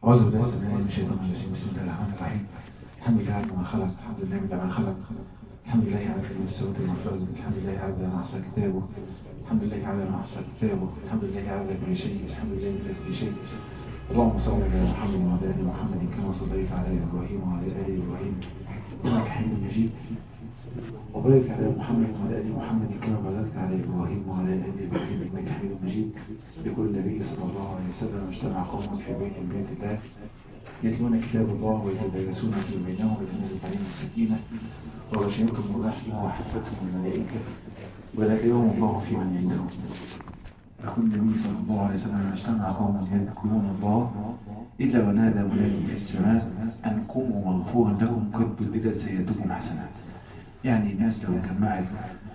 أعوذ بالله السميع من الشيطان الرجيم بسم الله الرحمن الرحيم الحمد لله على ما خلق الحمد لله من ما خلق الحمد لله على كل السوء المفرز الحمد لله على ما أحصى كتابه الحمد لله على ما أحصى كتابه الحمد لله على كل شيء الحمد لله من كل شيء اللهم صل على محمد وعلى آل محمد كما صليت على إبراهيم وعلى آل إبراهيم إنك حميد مجيد وبارك على محمد وعلى آل محمد كما باركت على إبراهيم وعلى آل إبراهيم إنك حميد مجيد يقول النبي صلى الله عليه وسلم اجتمع قوم في بيت من بيت الله يتلون كتاب الله ويتدارسون في بينهم وتنزل عليهم السكينة وغشيتهم الرحمة وحفتهم الملائكة وذكرهم الله في من عنده يقول النبي صلى الله عليه وسلم اجتمع قوم يذكرون الله إلا ونادى منادي في السماء أن قوموا مغفورا لكم قد بدلت سيئتكم حسنات يعني الناس لو جمعت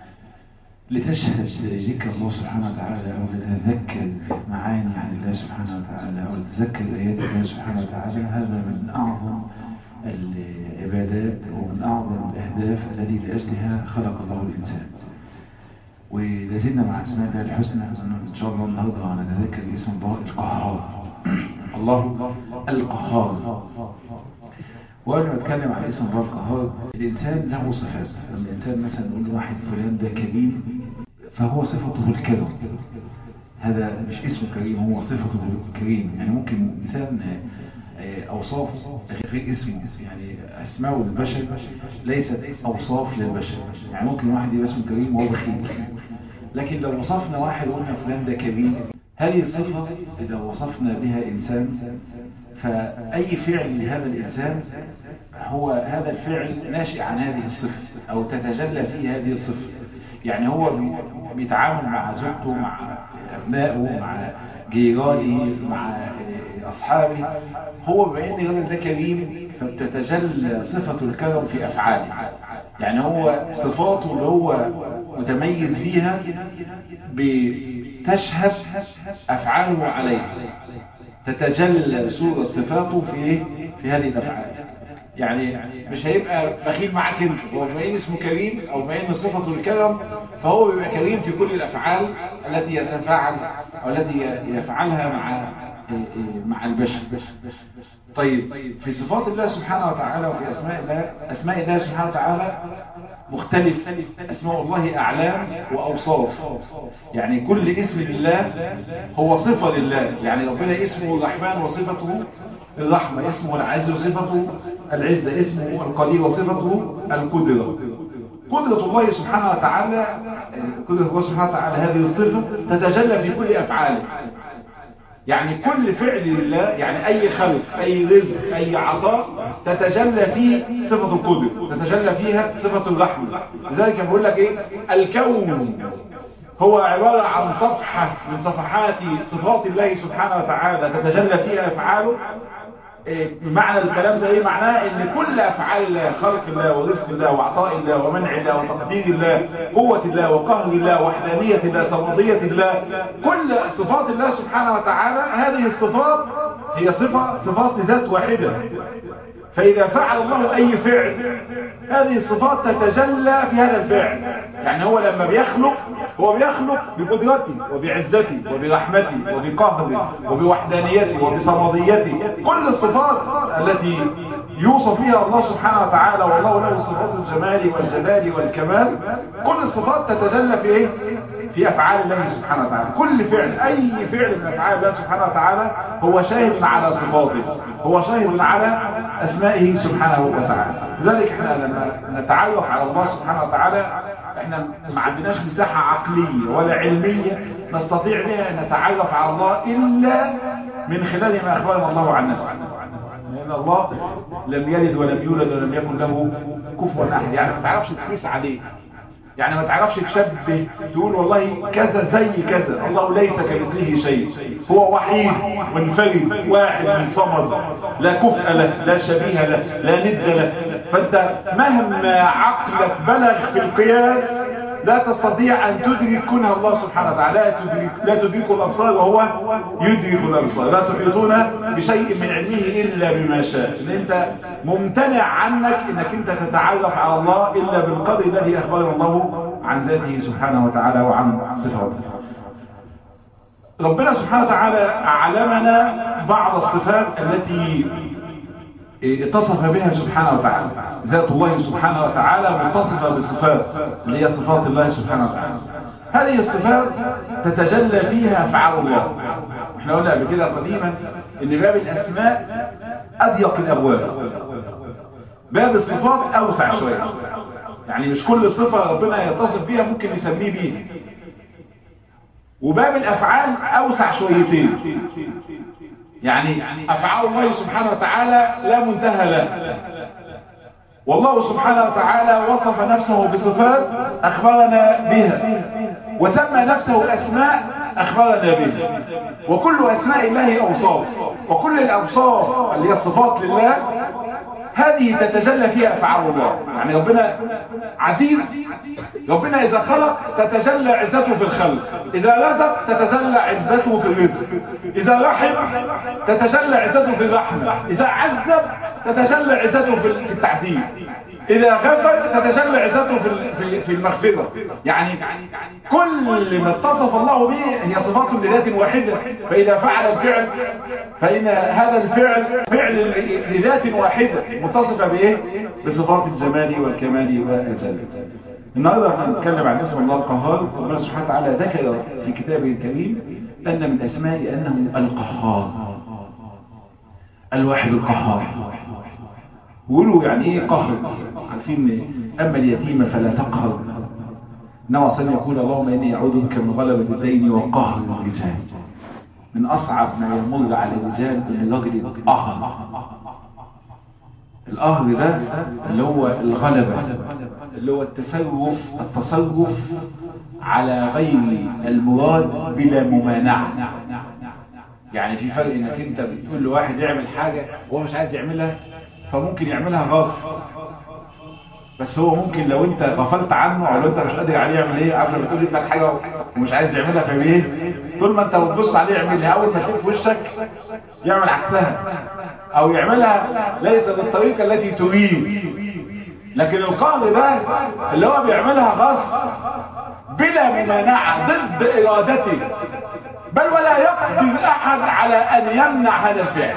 لتشهد ذكر الله سبحانه وتعالى أو لتذكر معاني عن الله سبحانه وتعالى أو لتذكر آيات الله سبحانه وتعالى هذا من أعظم العبادات ومن أعظم الأهداف التي لأجلها خلق الله الإنسان ولازلنا مع اسماء الله الحسنى إن شاء الله النهاردة نتذكر اسم الله القهار الله القهار وقبل ما اتكلم عن اسم الله القهار الانسان له صفات لما الانسان مثلا نقول واحد فلان ده كريم فهو صفته الكرم هذا مش اسمه كريم هو صفته الكريم يعني ممكن انسان اوصافه غير اسمه يعني اسماء البشر ليست اوصاف للبشر يعني ممكن واحد يبقى اسمه كريم وهو بخيل لكن لو وصفنا واحد وقلنا فلان ده كريم هذه الصفة إذا وصفنا بها إنسان فأي فعل لهذا الإنسان هو هذا الفعل ناشئ عن هذه الصفة أو تتجلى فيه هذه الصفة يعني هو بيتعامل مع زوجته مع أبنائه مع جيرانه مع أصحابه هو بما أن الراجل ده كريم فبتتجلى صفة الكرم في أفعاله يعني هو صفاته اللي هو متميز فيها تشهد أفعاله عليه تتجلى صورة صفاته في في هذه الأفعال يعني مش هيبقى بخيل معاك انت هو بما ان اسمه كريم او بما ان صفته الكرم فهو بيبقى كريم في كل الافعال التي يتفاعل او التي يفعلها مع مع البشر طيب في صفات الله سبحانه وتعالى وفي اسماء الله اسماء الله سبحانه وتعالى مختلف اسماء الله اعلام واوصاف يعني كل اسم لله هو صفة لله يعني ربنا اسمه الرحمن وصفته الرحمة اسمه العز وصفته العزة اسمه القدير وصفته القدرة قدرة الله سبحانه وتعالى قدرة الله سبحانه وتعالى هذه الصفة تتجلى في كل أفعاله يعني كل فعل لله يعني أي خلق أي رزق أي عطاء تتجلى فيه صفة القدر تتجلى فيها صفة الرحمة لذلك بقول لك إيه الكون هو عبارة عن صفحة من صفحات صفات الله سبحانه وتعالى تتجلى فيها أفعاله معنى الكلام ده ايه معناه ان كل افعال الله خلق الله ورزق الله وعطاء الله ومنع الله وتقدير الله قوة الله وقهر الله وحدانية الله سمضية الله كل صفات الله سبحانه وتعالى هذه الصفات هي صفة صفات ذات واحدة فإذا فعل الله أي فعل هذه الصفات تتجلى في هذا الفعل يعني هو لما بيخلق هو بيخلق بقدرته وبعزته وبرحمته وبقهره وبوحدانيته وبصمديته كل الصفات التي يوصف فيها الله سبحانه وتعالى والله له صفات الجمال والجلال والكمال كل الصفات تتجلى في ايه في افعال الله سبحانه وتعالى كل فعل اي فعل من افعال الله سبحانه وتعالى هو شاهد على صفاته هو شاهد على اسمائه سبحانه وتعالى لذلك احنا لما نتعرف على الله سبحانه وتعالى احنا ما عندناش مساحة عقلية ولا علمية نستطيع بها ان نتعرف على الله الا من خلال ما اخبرنا الله عن نفسه لان الله لم يلد ولم يولد ولم يكن له كفوا احد يعني ما تعرفش تقيس عليه يعني ما تعرفش تشبه تقول والله كذا زي كذا الله ليس كمثله شيء هو وحيد منفرد واحد من صمد لا كفء له لا شبيه له لا ند له فانت مهما عقلك بلغ في القياس لا تستطيع أن تدرك كنه الله سبحانه وتعالى لا تدرك, لا تدرك الأبصار وهو يدرك الأبصار لا تحيطون بشيء من علمه إلا بما شاء إن أنت ممتنع عنك إنك أنت تتعرف على الله إلا بالقدر الذي أخبر الله عن ذاته سبحانه وتعالى وعن صفاته ربنا سبحانه وتعالى أعلمنا بعض الصفات التي اتصف بها سبحانه وتعالى ذات الله سبحانه وتعالى متصفة بصفات اللي هي صفات الله سبحانه وتعالى هذه الصفات تتجلى فيها أفعال الله احنا قلنا قبل كده قديما ان باب الأسماء أضيق الأبواب باب الصفات أوسع شوية يعني مش كل صفة ربنا يتصف بيها ممكن يسميه بيها وباب الأفعال أوسع شويتين يعني أفعال الله سبحانه وتعالى لا منتهى له والله سبحانه وتعالى وصف نفسه بصفات أخبرنا بها وسمى نفسه أسماء أخبرنا بها وكل أسماء الله أوصاف وكل الأوصاف اللي هي الصفات لله هذه تتجلى فيها أفعال الله يعني ربنا عزيز ربنا إذا خلق تتجلى عزته في الخلق إذا رزق تتجلى عزته في الرزق إذا رحم تتجلى عزته في الرحمة إذا عذب تتجلى عزته في التعذيب إذا غفر تتجلى عزته في في المغفرة يعني كل ما اتصف الله به هي صفات لذات واحدة فإذا فعل الفعل فإن هذا الفعل فعل لذات واحدة متصفة بإيه؟ بصفات الجمال والكمال والجلال النهاردة هنتكلم عن اسم الله القهار ربنا سبحانه وتعالى ذكر في كتابه الكريم أن من أسمائه أنه القهار الواحد القهار وقولوا يعني ايه قهر عارفين اما اليتيم فلا تقهر نوع صلى يقول اللهم اني اعوذ بك من غلبة الدين وقهر الرجال من اصعب ما يمر على الرجال ان الرجل يتقهر القهر ده اللي هو الغلبة اللي هو التصرف التصرف على غير المراد بلا ممانعة يعني في فرق انك انت بتقول لواحد يعمل حاجة وهو مش عايز يعملها فممكن يعملها غصب بس هو ممكن لو انت غفلت عنه او لو انت مش قادر عليه يعمل ايه عارف لما تقول ابنك حاجه ومش عايز يعملها فاهم ايه طول ما انت بتبص عليه يعملها اول ما تشوف وشك يعمل عكسها او يعملها ليس بالطريقه التي تريد لكن القاضي ده اللي هو بيعملها غصب بلا ممانعه ضد ارادته بل ولا يقدر احد على ان يمنع هذا الفعل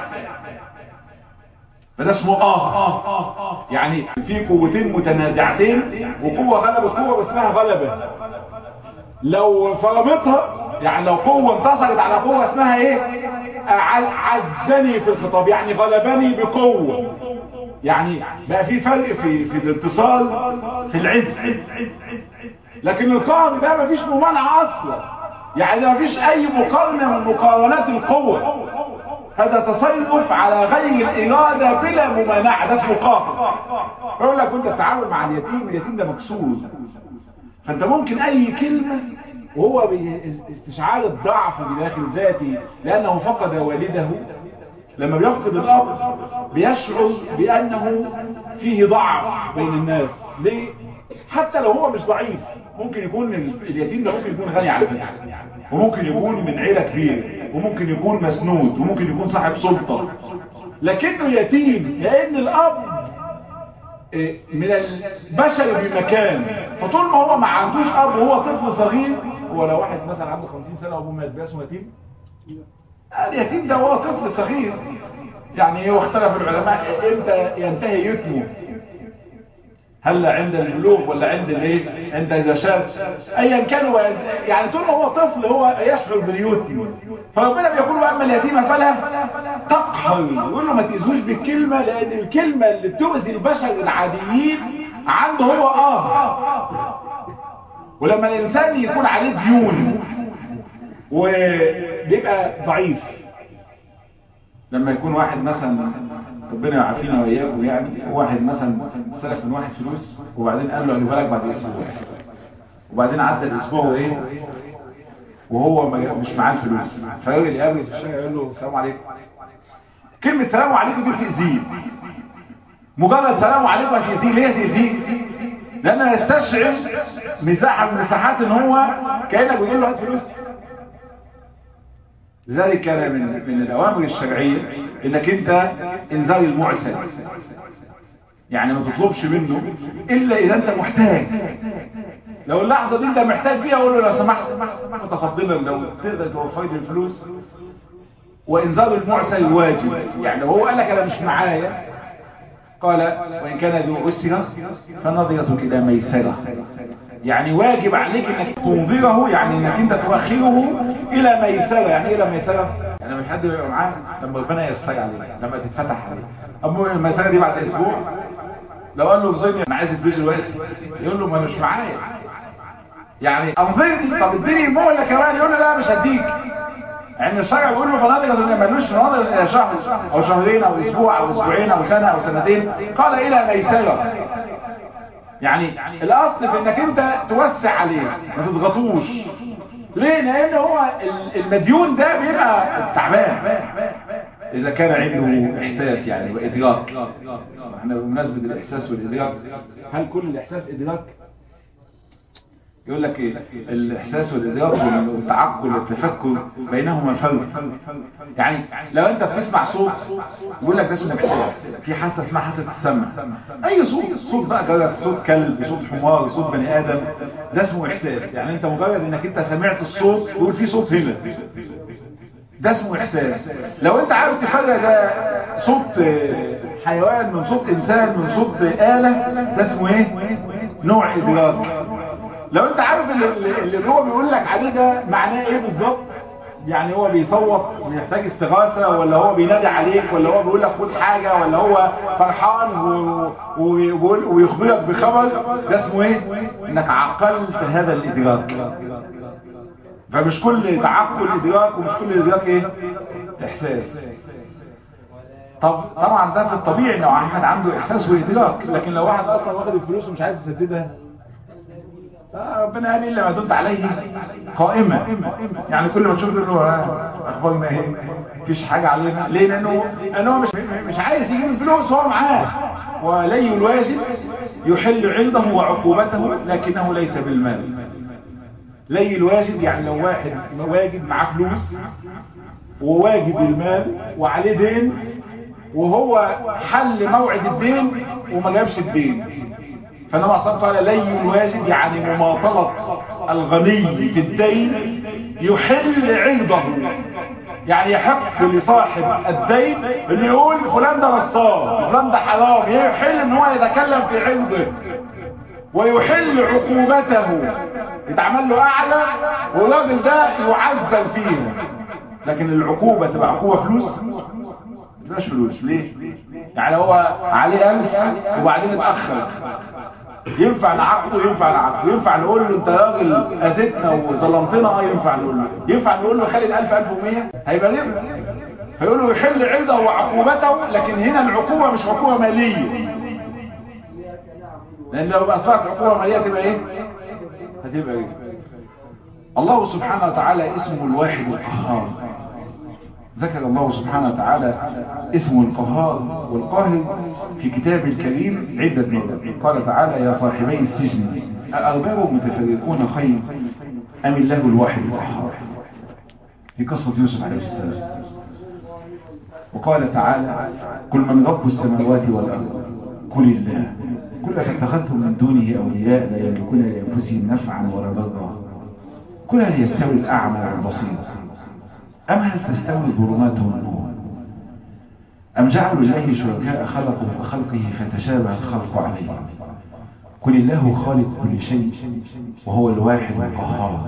فده اسمه آه يعني في قوتين متنازعتين وقوة غلبت قوة اسمها غلبة لو فرمتها يعني لو قوة انتصرت على قوة اسمها ايه عزني في الخطاب يعني غلبني بقوة يعني بقى في فرق في في الاتصال في العز لكن القهر ده مفيش ممانعة اصلا يعني مفيش اي مقارنة من مقارنات القوة هذا تصرف على غير الإرادة بلا ممانعة ده اسمه قهر يقول لك وانت بتتعامل مع اليتيم اليتيم ده مكسور فانت ممكن اي كلمة وهو باستشعار الضعف بداخل ذاته لانه فقد والده لما بيفقد الاب بيشعر بانه فيه ضعف بين الناس ليه حتى لو هو مش ضعيف ممكن يكون اليتيم ده ممكن يكون غني على فكره وممكن يكون من عيله كبيره وممكن يكون مسنود وممكن يكون صاحب سلطه لكنه يتيم لان الاب من البشر بمكان فطول ما هو ما عندوش اب وهو طفل صغير هو لو واحد مثلا عنده 50 سنه وابوه مات بقى اسمه يتيم اليتيم ده هو طفل صغير يعني هو اختلف العلماء امتى ينتهي يتمه هل عند البلوغ ولا عند الايه عند اذا شاب ايا كان هو يعني طول ما هو طفل هو يشعر باليتم فربنا بيقول واما اليتيم فلا تقهر يقول له ما تاذوش بالكلمه لان الكلمه اللي بتؤذي البشر العاديين عنده هو اه ولما الانسان يكون عليه ديون وبيبقى ضعيف لما يكون واحد مثلا ربنا يعافينا واياكم يعني واحد مثلا سلف من واحد فلوس وبعدين قال له اجيبها لك بعد اسبوع وبعدين عدى الاسبوع وايه وهو مش معاه الفلوس فالراجل يقابل في الشارع يقول له السلام عليكم كلمه سلام عليكم دي بتاذيه مجرد سلام عليكم هتاذيه ليه تاذيه لانه يستشعر مساحه من مساحات ان هو كانك بتقول له هات فلوس لذلك كان من من الاوامر الشرعيه انك انت انذار المعسر يعني ما تطلبش منه الا اذا انت محتاج لو اللحظة دي انت محتاج فيها اقول له لو سمحت متفضلا لو تقدر توفر لي الفلوس وانذار المعسل واجب يعني لو هو قال لك انا مش معايا قال وان كان ذو اسره فنظرة الى ميسرة يعني واجب عليك انك تنظره يعني انك انت تؤخره الى ميسرة يعني ايه الى ميسرة يعني مش حد يبقى معاه لما ربنا ييسر عليه لما تتفتح عليه اما الميسرة دي بعد اسبوع لو قال له بزيني انا عايز الفلوس دلوقتي يقول له ما مش معايا يعني انظرني طب اديني مهله كمان يقول له لا مش هديك يعني الشرع بيقول له فنادق اللي ملوش ناظر الى شهر او شهرين او اسبوع او اسبوعين او سنه او سنتين قال الى ميسره يعني الاصل في انك انت توسع عليه ما تضغطوش ليه لان هو المديون ده بيبقى تعبان اذا كان عنده احساس يعني وادراك احنا بمناسبه الاحساس والادراك هل كل الاحساس ادراك يقول لك ايه الاحساس والادراك والتعقل والتفكر بينهما فرق يعني لو انت بتسمع صوت يقول لك ده اسمه احساس في حاسه اسمها حاسه السمع اي صوت صوت بقى جرس صوت كلب صوت حمار صوت بني ادم ده اسمه احساس يعني انت مجرد انك انت سمعت الصوت يقول في صوت هنا ده اسمه احساس لو انت عارف تفرق ده صوت حيوان من صوت انسان من صوت آلة ده اسمه ايه نوع ادراك لو انت عارف اللي, اللي هو بيقول لك عليه ده معناه ايه بالظبط يعني هو بيصوت بيحتاج استغاثة ولا هو بينادي عليك ولا هو بيقول لك خد حاجة ولا هو فرحان ويقول ويخبرك بخبر ده اسمه ايه انك عقلت هذا الادراك فمش كل تعقل ادراك ومش كل ادراك ايه احساس طب طبعا ده في الطبيعي لو واحد عنده احساس وادراك لكن لو واحد اصلا واخد الفلوس ومش عايز يسددها ربنا قال الا ما دمت عليه قائمة يعني كل ما تشوف له اخبارنا ايه مفيش حاجة علينا ليه لانه لانه مش مش عايز يجيب الفلوس هو معاه ولي الواجب يحل عرضه وعقوبته لكنه ليس بالمال لي الواجب يعني لو واحد واجب معاه فلوس وواجب المال وعليه دين وهو حل موعد الدين وما جابش الدين فانما اصلا قال لي الواجب يعني مماطلة الغني في الدين يحل عرضه يعني يحق لصاحب الدين اللي يقول فلان ده نصاب فلان ده حرام يحل ان هو يتكلم في عرضه ويحل عقوبته يتعمل له اعلى والراجل ده يعزل فيه لكن العقوبة تبقى عقوبة فلوس مش فلوس ليه يعني هو عليه ألف وبعدين اتأخر ينفع نعاقبه ينفع نعاقبه ينفع نقول له انت راجل اذيتنا وظلمتنا اه ينفع نقول له ينفع نقول له خلي الالف الف ومية هيبقى ربا هيقول له يحل عرضه وعقوبته لكن هنا العقوبة مش عقوبة مالية لان لو اصبحت عقوبة مالية تبقى ايه هتبقى ايه الله سبحانه وتعالى اسمه الواحد القهار ذكر الله سبحانه وتعالى اسمه القهار والقاهر في كتاب الكريم عدة مرات قال تعالى يا صاحبي السجن أأرباب متفرقون خير أم الله الواحد القهار في قصة يوسف عليه السلام وقال تعالى كل من رب السماوات والأرض قل الله كل فاتخذتم من دونه أولياء لا يملكون لأنفسهم نفعا ولا ضرا كل هل يستوي الأعمى والبصير أم هل تستوي الظلمات والنور أم جعلوا لله شركاء خلقوا كخلقه فتشابه الخلق عليه قل الله خالق كل شيء وهو الواحد القهار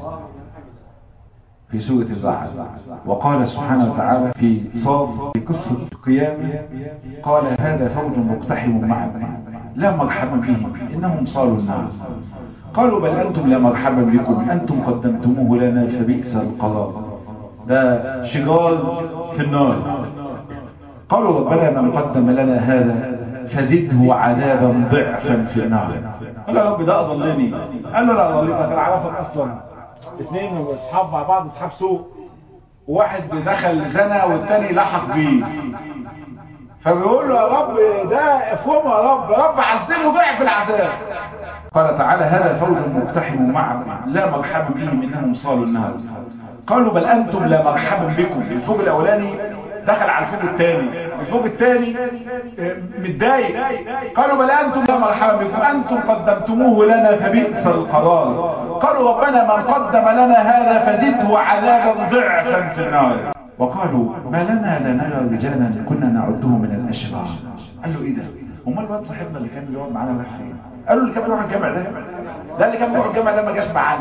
في سورة الرعد وقال سبحانه وتعالى في صاد في قصة القيامة قال هذا فوج مقتحم معكم لا مرحبا بهم إنهم صالوا النار قالوا بل أنتم لا مرحبا بكم أنتم قدمتموه لنا فبئس القرار ده شجار في النار قالوا ربنا من قدم لنا هذا فزده عذابا ضعفا في النار قال يا رب ده أضلني قال له لا أضلني أنا عرفك أصلا اثنين اصحاب مع بعض اصحاب سوء واحد دخل زنا والتاني لحق بيه فبيقول له يا رب ده افهمه يا رب يا رب عذبه ضعف العذاب قال تعالى هذا فوج مقتحم معكم لا مرحبا بهم انهم صالوا النهار قالوا بل انتم لا مرحبا بكم الفوج الاولاني دخل على الفوق الثاني الفوق الثاني متضايق قالوا بل انتم يا مرحبا بكم انتم قدمتموه لنا فبئس القرار قالوا ربنا من قدم لنا هذا فزده عذابا ضعفا في النار وقالوا ما لنا لا نرى رجالا كنا نعده من الاشرار قال له ايه ده امال الواد صاحبنا اللي كان بيقعد معانا راح فين قالوا اللي كان بيروح الجامع ده ده اللي كان بيروح الجامع ده ما جاش معانا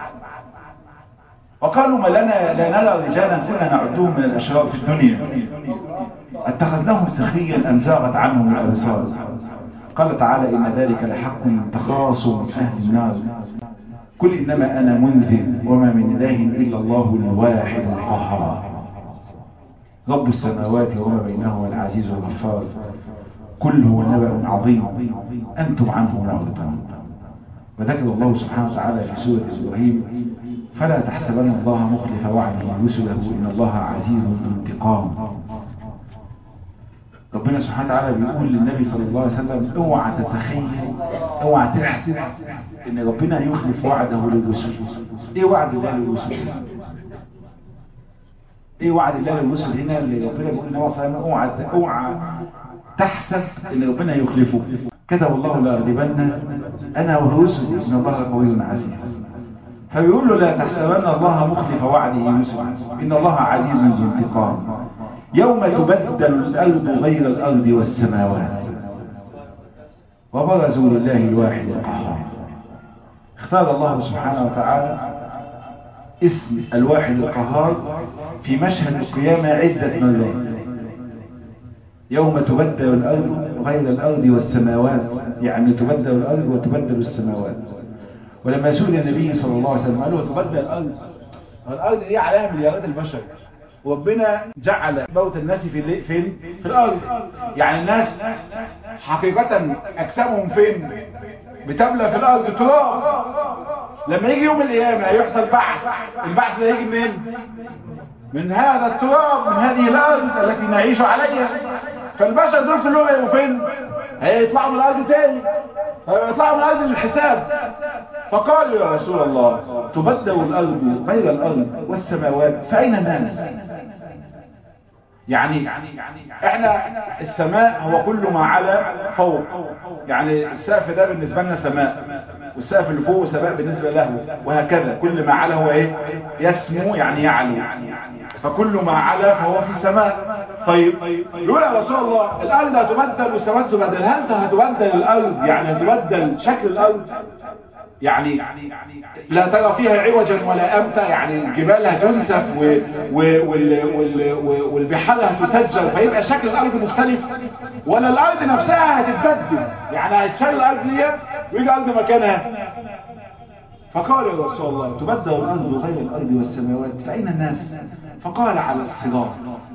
وقالوا ما لنا لا نرى رجالا كنا نعدهم من الاشرار في الدنيا اتخذناهم سخريا ام زاغت عنهم الابصار قال تعالى ان ذلك لحق تخاصم اهل النار قل انما انا منذر وما من اله الا الله الواحد القهار رب السماوات وما بينهما العزيز الغفار كل هو نبأ عظيم أنتم عنه معرضون وذكر الله سبحانه وتعالى في سورة إبراهيم فلا تحسبن الله مخلف وعده رسله إن الله عزيز انتقام ربنا سبحانه وتعالى بيقول للنبي صلى الله عليه وسلم اوعى تتخيل اوعى تحسب ان ربنا يخلف وعده للرسل ايه وعد الله للرسل ايه وعد الله للرسل هنا اللي ربنا بيقول لنا صلى الله عليه وسلم اوعى اوعى تحسب ان ربنا يخلفه كتب الله لاغلبن انا والرسل ان الله قوي عزيز فبيقول له لا تحسبن الله مخلف وعده رسله ان الله عزيز ذو انتقام يوم تبدل الارض غير الارض والسماوات وبرزوا لله الواحد القهار اختار الله سبحانه وتعالى اسم الواحد القهار في مشهد القيامة عدة مرات يوم تبدل الأرض غير الأرض والسماوات يعني تبدل الأرض وتبدل السماوات ولما سئل النبي صلى الله عليه وسلم قال له تبدل الأرض الأرض دي عليها مليارات البشر وربنا جعل موت الناس في فين في الأرض يعني الناس حقيقة أجسامهم فين بتبلى في الأرض تراب لما يجي يوم القيامة هيحصل بعث البعث ده يجي منين من هذا التراب من هذه الأرض التي نعيش عليها فالبشر دول كلهم هيبقوا فين هيطلعوا من الأرض تاني هيطلعوا من الأرض للحساب فقال يا رسول الله تبدل الأرض غير الأرض والسماوات فأين الناس يعني احنا السماء هو كل ما على فوق يعني السقف ده بالنسبة لنا سماء والسقف اللي فوق سماء بالنسبة له وهكذا كل ما على هو ايه يسمو يعني يعلو فكل ما على فهو في السماء طيب يقول يا رسول الله الارض هتبدل والسماء تبدل هل انت هتبدل الارض يعني هتبدل شكل الارض يعني لا ترى فيها عوجا ولا امتا يعني الجبال هتنسف والبحار هتسجل فيبقى شكل الارض مختلف ولا الارض نفسها هتتبدل يعني هتشال الارض دي ويجي ارض مكانها فقال يا رسول الله تبدل الارض غير الارض والسماوات فاين الناس فقال على الصراط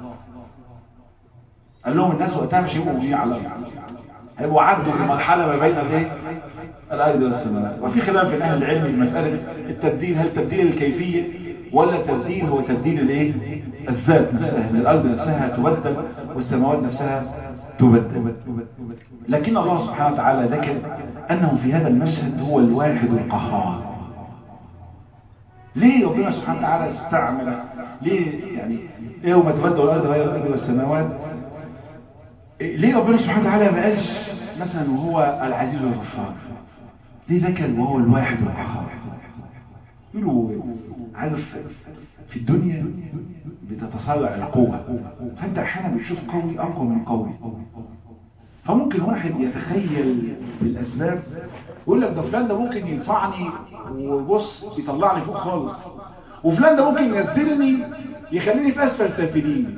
قال لهم الناس وقتها مش هيبقوا موجودين على الارض هيبقوا عدوا في مرحله ما بين الايه الارض والسماوات وفي خلاف بين اهل العلم في مساله التبديل هل تبديل الكيفيه ولا التبديل هو تبديل الايه الذات نفسها الارض نفسها تبدل والسماوات نفسها تبدل لكن الله سبحانه وتعالى ذكر انه في هذا المشهد هو الواحد القهار ليه ربنا سبحانه وتعالى استعمل ليه يعني يوم تبدل الارض غير الارض والسماوات ليه ربنا سبحانه وتعالى ما قالش مثلا وهو العزيز الغفار ليه ذكر وهو الواحد القهار يقولوا عارف في الدنيا بتتسرع القوة فانت احيانا بتشوف قوي اقوى من قوي فممكن واحد يتخيل بالاسباب يقول لك ده فلان ده ممكن ينفعني وبص يطلعني فوق خالص وفلان ده ممكن ينزلني يخليني في اسفل سافلين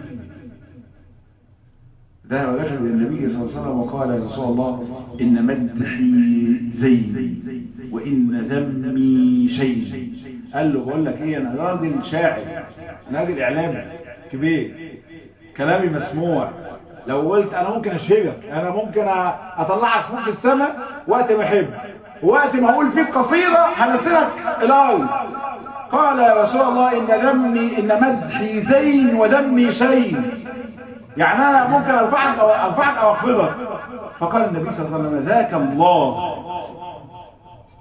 ذهب رجل الى النبي صلى الله عليه وسلم وقال يا رسول الله ان مدحي زين وان ذمي شيء قال له بقول لك ايه انا راجل شاعر انا راجل اعلامي كبير كلامي مسموع لو قلت انا ممكن اشهرك انا ممكن اطلعك فوق السماء وقت ما احب وقت ما اقول فيك قصيده هنزلك الارض قال يا رسول الله ان ذمي ان مدحي زين وذمي شيء يعني انا ممكن ارفعك او ارفعك او اخفضك فقال النبي صلى الله عليه وسلم ذاك الله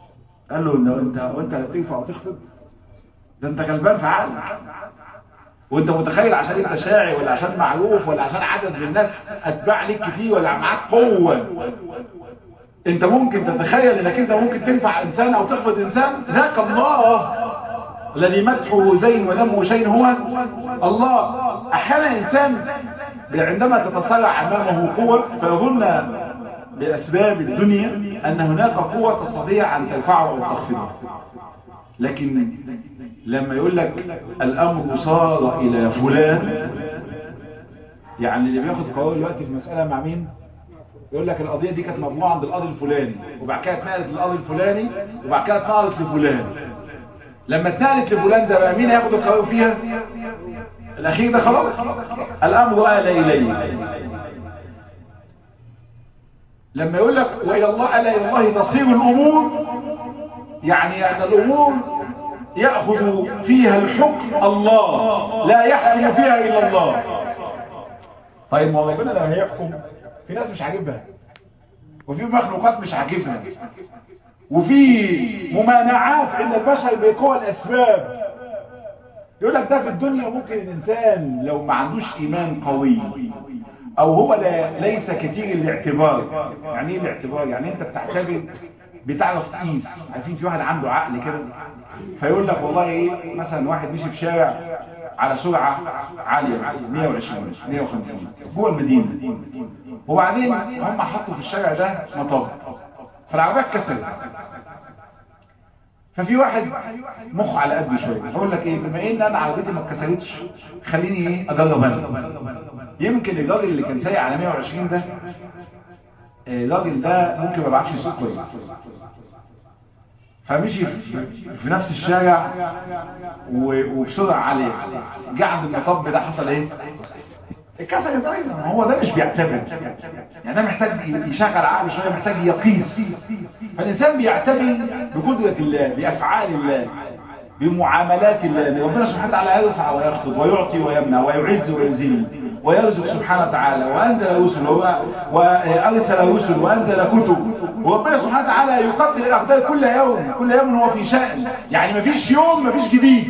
قال له انت وانت وانت لا تنفع وتخفض ده انت غلبان في عقلك وانت متخيل عشان انت شاعر ولا عشان معروف ولا عشان عدد من الناس اتباع ليك كتير ولا معاك قوة انت ممكن تتخيل انك انت ممكن تنفع انسان او تخفض انسان ذاك الله الذي مدحه زين وذمه شين هو الله احيانا انسان عندما تتصارع امامه قوة فيظن باسباب الدنيا ان هناك قوة تستطيع ان ترفعه او تخفضه لكن لما يقول لك الامر صار الى فلان يعني اللي بياخد قرار دلوقتي في المسألة مع مين يقول لك القضية دي كانت مطبوعة عند القاضي الفلاني وبعد كده اتنقلت للقاضي الفلاني وبعد كده اتنقلت لفلان لما اتنقلت لفلان ده بقى مين هياخد القرار فيها الاخير ده خلاص الامر آل اليه لما يقول لك والى الله آل الى الله تصير الامور يعني ان الامور يأخذ فيها الحكم الله لا يحكم فيها الا الله طيب ما هو ربنا لما هيحكم في ناس مش عاجبها وفي مخلوقات مش عاجبها وفي ممانعات عند البشر بقوى الاسباب يقول لك ده في الدنيا ممكن الانسان لو ما عندوش ايمان قوي او هو لا ليس كتير الاعتبار يعني ايه الاعتبار يعني انت بتعتبر بتعرف تقيس عارفين في واحد عنده عقل كده فيقول لك والله ايه مثلا واحد مشي في شارع على سرعة عالية 120 150 جوه المدينة وبعدين هم حطوا في الشارع ده مطب فالعربية اتكسرت ففي واحد مخ على قد شويه فاقول لك ايه بما ان انا عربيتي ما اتكسرتش خليني ايه اجرب انا يمكن الراجل اللي كان سايق على 120 ده الراجل ده ممكن ما بيعرفش يسوق كويس فمشي في نفس الشارع وبسرعه عاليه جه عند المطب ده حصل ايه اتكسر دايما هو ده مش بيعتبر يعني ده محتاج يشغل عقله شويه محتاج يقيس فالانسان بيعتبر بقدره الله بافعال الله بمعاملات الله ان ربنا سبحانه وتعالى يرفع ويخفض ويعطي ويمنع ويعز ويذل ويرزق سبحانه وتعالى وانزل رسل وارسل رسل وانزل كتب وربنا سبحانه وتعالى يقدر الاقدار كل يوم كل يوم هو في شأن يعني مفيش يوم مفيش جديد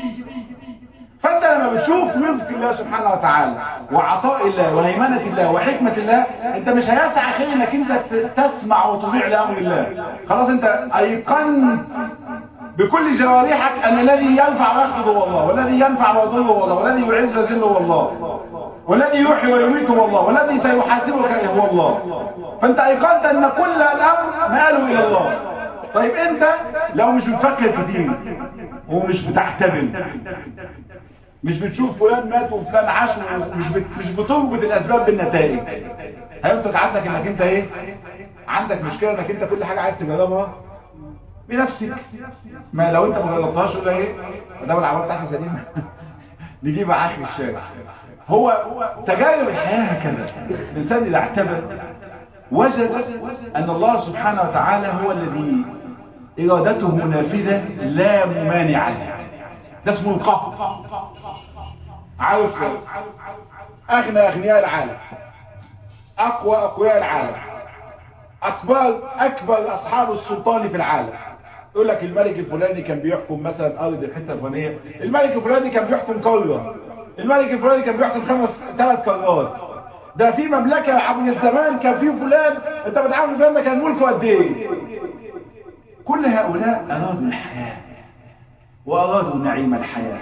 فانت لما بتشوف رزق الله سبحانه وتعالى وعطاء الله وهيمنة الله وحكمة الله انت مش هيسع خير انك انت تسمع وتطيع لامر الله خلاص انت ايقنت بكل جوارحك ان الذي ينفع ويخفض هو الله والذي ينفع ويضر هو الله والذي يعز ويذل هو الله والذي يحيي ويميت هو الله والذي سيحاسبك هو الله فانت ايقنت ان كل الامر ماله الى الله طيب انت لو مش بتفكر كتير ومش بتحتمل مش بتشوف فلان مات وفلان عاش مش بت... مش بتربط الاسباب بالنتائج هينتج عندك انك انت ايه عندك مشكله انك انت كل حاجه عايز تجربها بنفسك ما لو انت ما جربتهاش ولا ايه ده العربيه بتاعتي سليمه نجيبها اخر الشارع هو تجارب الحياه هكذا الانسان اذا اعتبر وجد ان الله سبحانه وتعالى هو الذي ارادته نافذه لا ممانع لها ده اسمه القهر عارف اغنى اغنياء العالم اقوى اقوياء العالم اكبر اكبر اصحاب السلطان في العالم يقول لك الملك الفلاني كان بيحكم مثلا ارض الحته الفلانيه الملك الفلاني كان بيحكم قاره الملك الفلاني كان بيحكم خمس ثلاث قارات ده في مملكه عبر الزمان كان في فلان انت بتعرف فلان ده كان ملكه قد ايه كل هؤلاء ارادوا الحياه وارادوا نعيم الحياه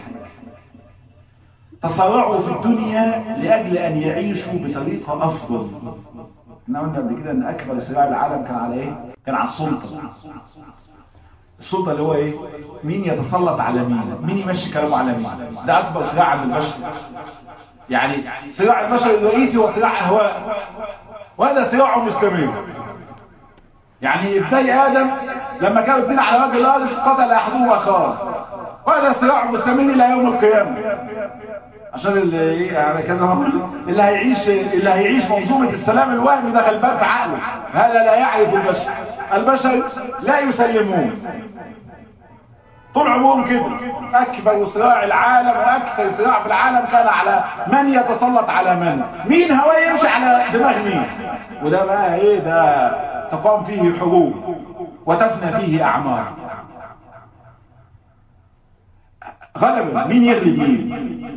تصارعوا في الدنيا لاجل ان يعيشوا بطريقه افضل احنا قلنا قبل كده ان اكبر صراع العالم كان على ايه كان على السلطه السلطه اللي هو ايه مين يتسلط على مين مين يمشي كلامه على مين ده اكبر صراع عند البشر يعني صراع البشر الرئيسي هو صراع اهواء وهذا صراع مستمر يعني ابني ادم لما كانوا اثنين على وجه الارض قتل احدهما اخاه وهذا صراع مستمر الى يوم القيامه عشان اللي يعني كذا اللي هيعيش اللي هيعيش منظومه السلام الوهمي ده غلبان في عقله هذا لا يعرف البشر البشر لا يسلمون طول عمرهم كده اكبر صراع العالم واكثر صراع في العالم كان على من يتسلط على من مين هو يمشي على دماغ مين وده بقى ايه ده تقام فيه حروب وتفنى فيه اعمار غلبا مين يغلب مين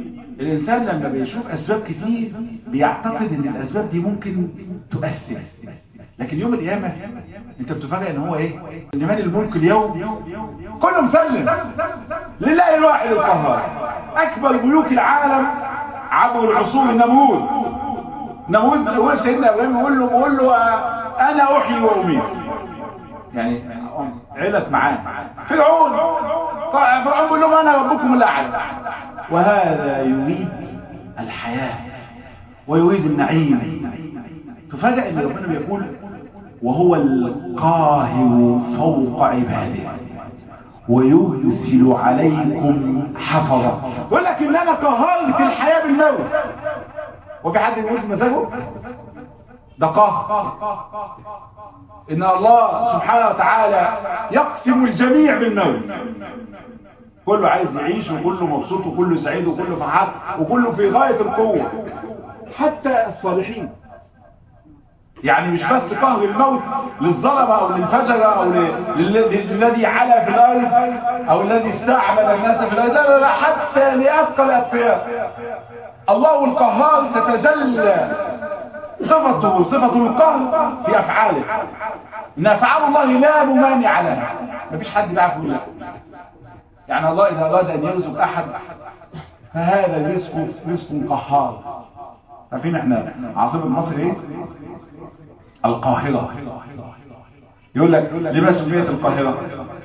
الانسان لما بيشوف اسباب كتير بيعتقد ان الاسباب دي ممكن تؤثر لكن يوم القيامة انت بتفاجئ ان هو ايه ان مال الملك اليوم كله مسلم لله الواحد القهار اكبر ملوك العالم عبر العصور نمرود نمرود هو سيدنا ابراهيم يقول له بيقول له انا احيي واميت يعني علت معاه فرعون فرعون بيقول لهم انا ربكم الاعلى وهذا يريد الحياه ويريد النعيم تفاجأ ان ربنا بيقول وهو القاهر فوق عباده ويرسل عليكم حفظا يقول لك ان انا قهرت الحياة بالموت وفي حد يقول مزاجه ده قهر ان الله سبحانه وتعالى يقسم الجميع بالموت كله عايز يعيش وكله مبسوط وكله سعيد وكله فرحان وكله في غاية القوة حتى الصالحين يعني مش بس قهر الموت للظلمة او للفجرة او للذي علا في الارض او الذي استعمل الناس في الارض لا لا حتى لأبقى الأبقياء الله القهار تتجلى صفته صفة القهر في أفعاله إن أفعال الله لا ممانع لها مفيش حد بيعرف يقول لا يعني الله إذا أراد أن يرزق أحد فهذا الرزق رزق قهار عارفين احنا عاصمة مصر ايه القاهرة يقول لك لما سميت القاهرة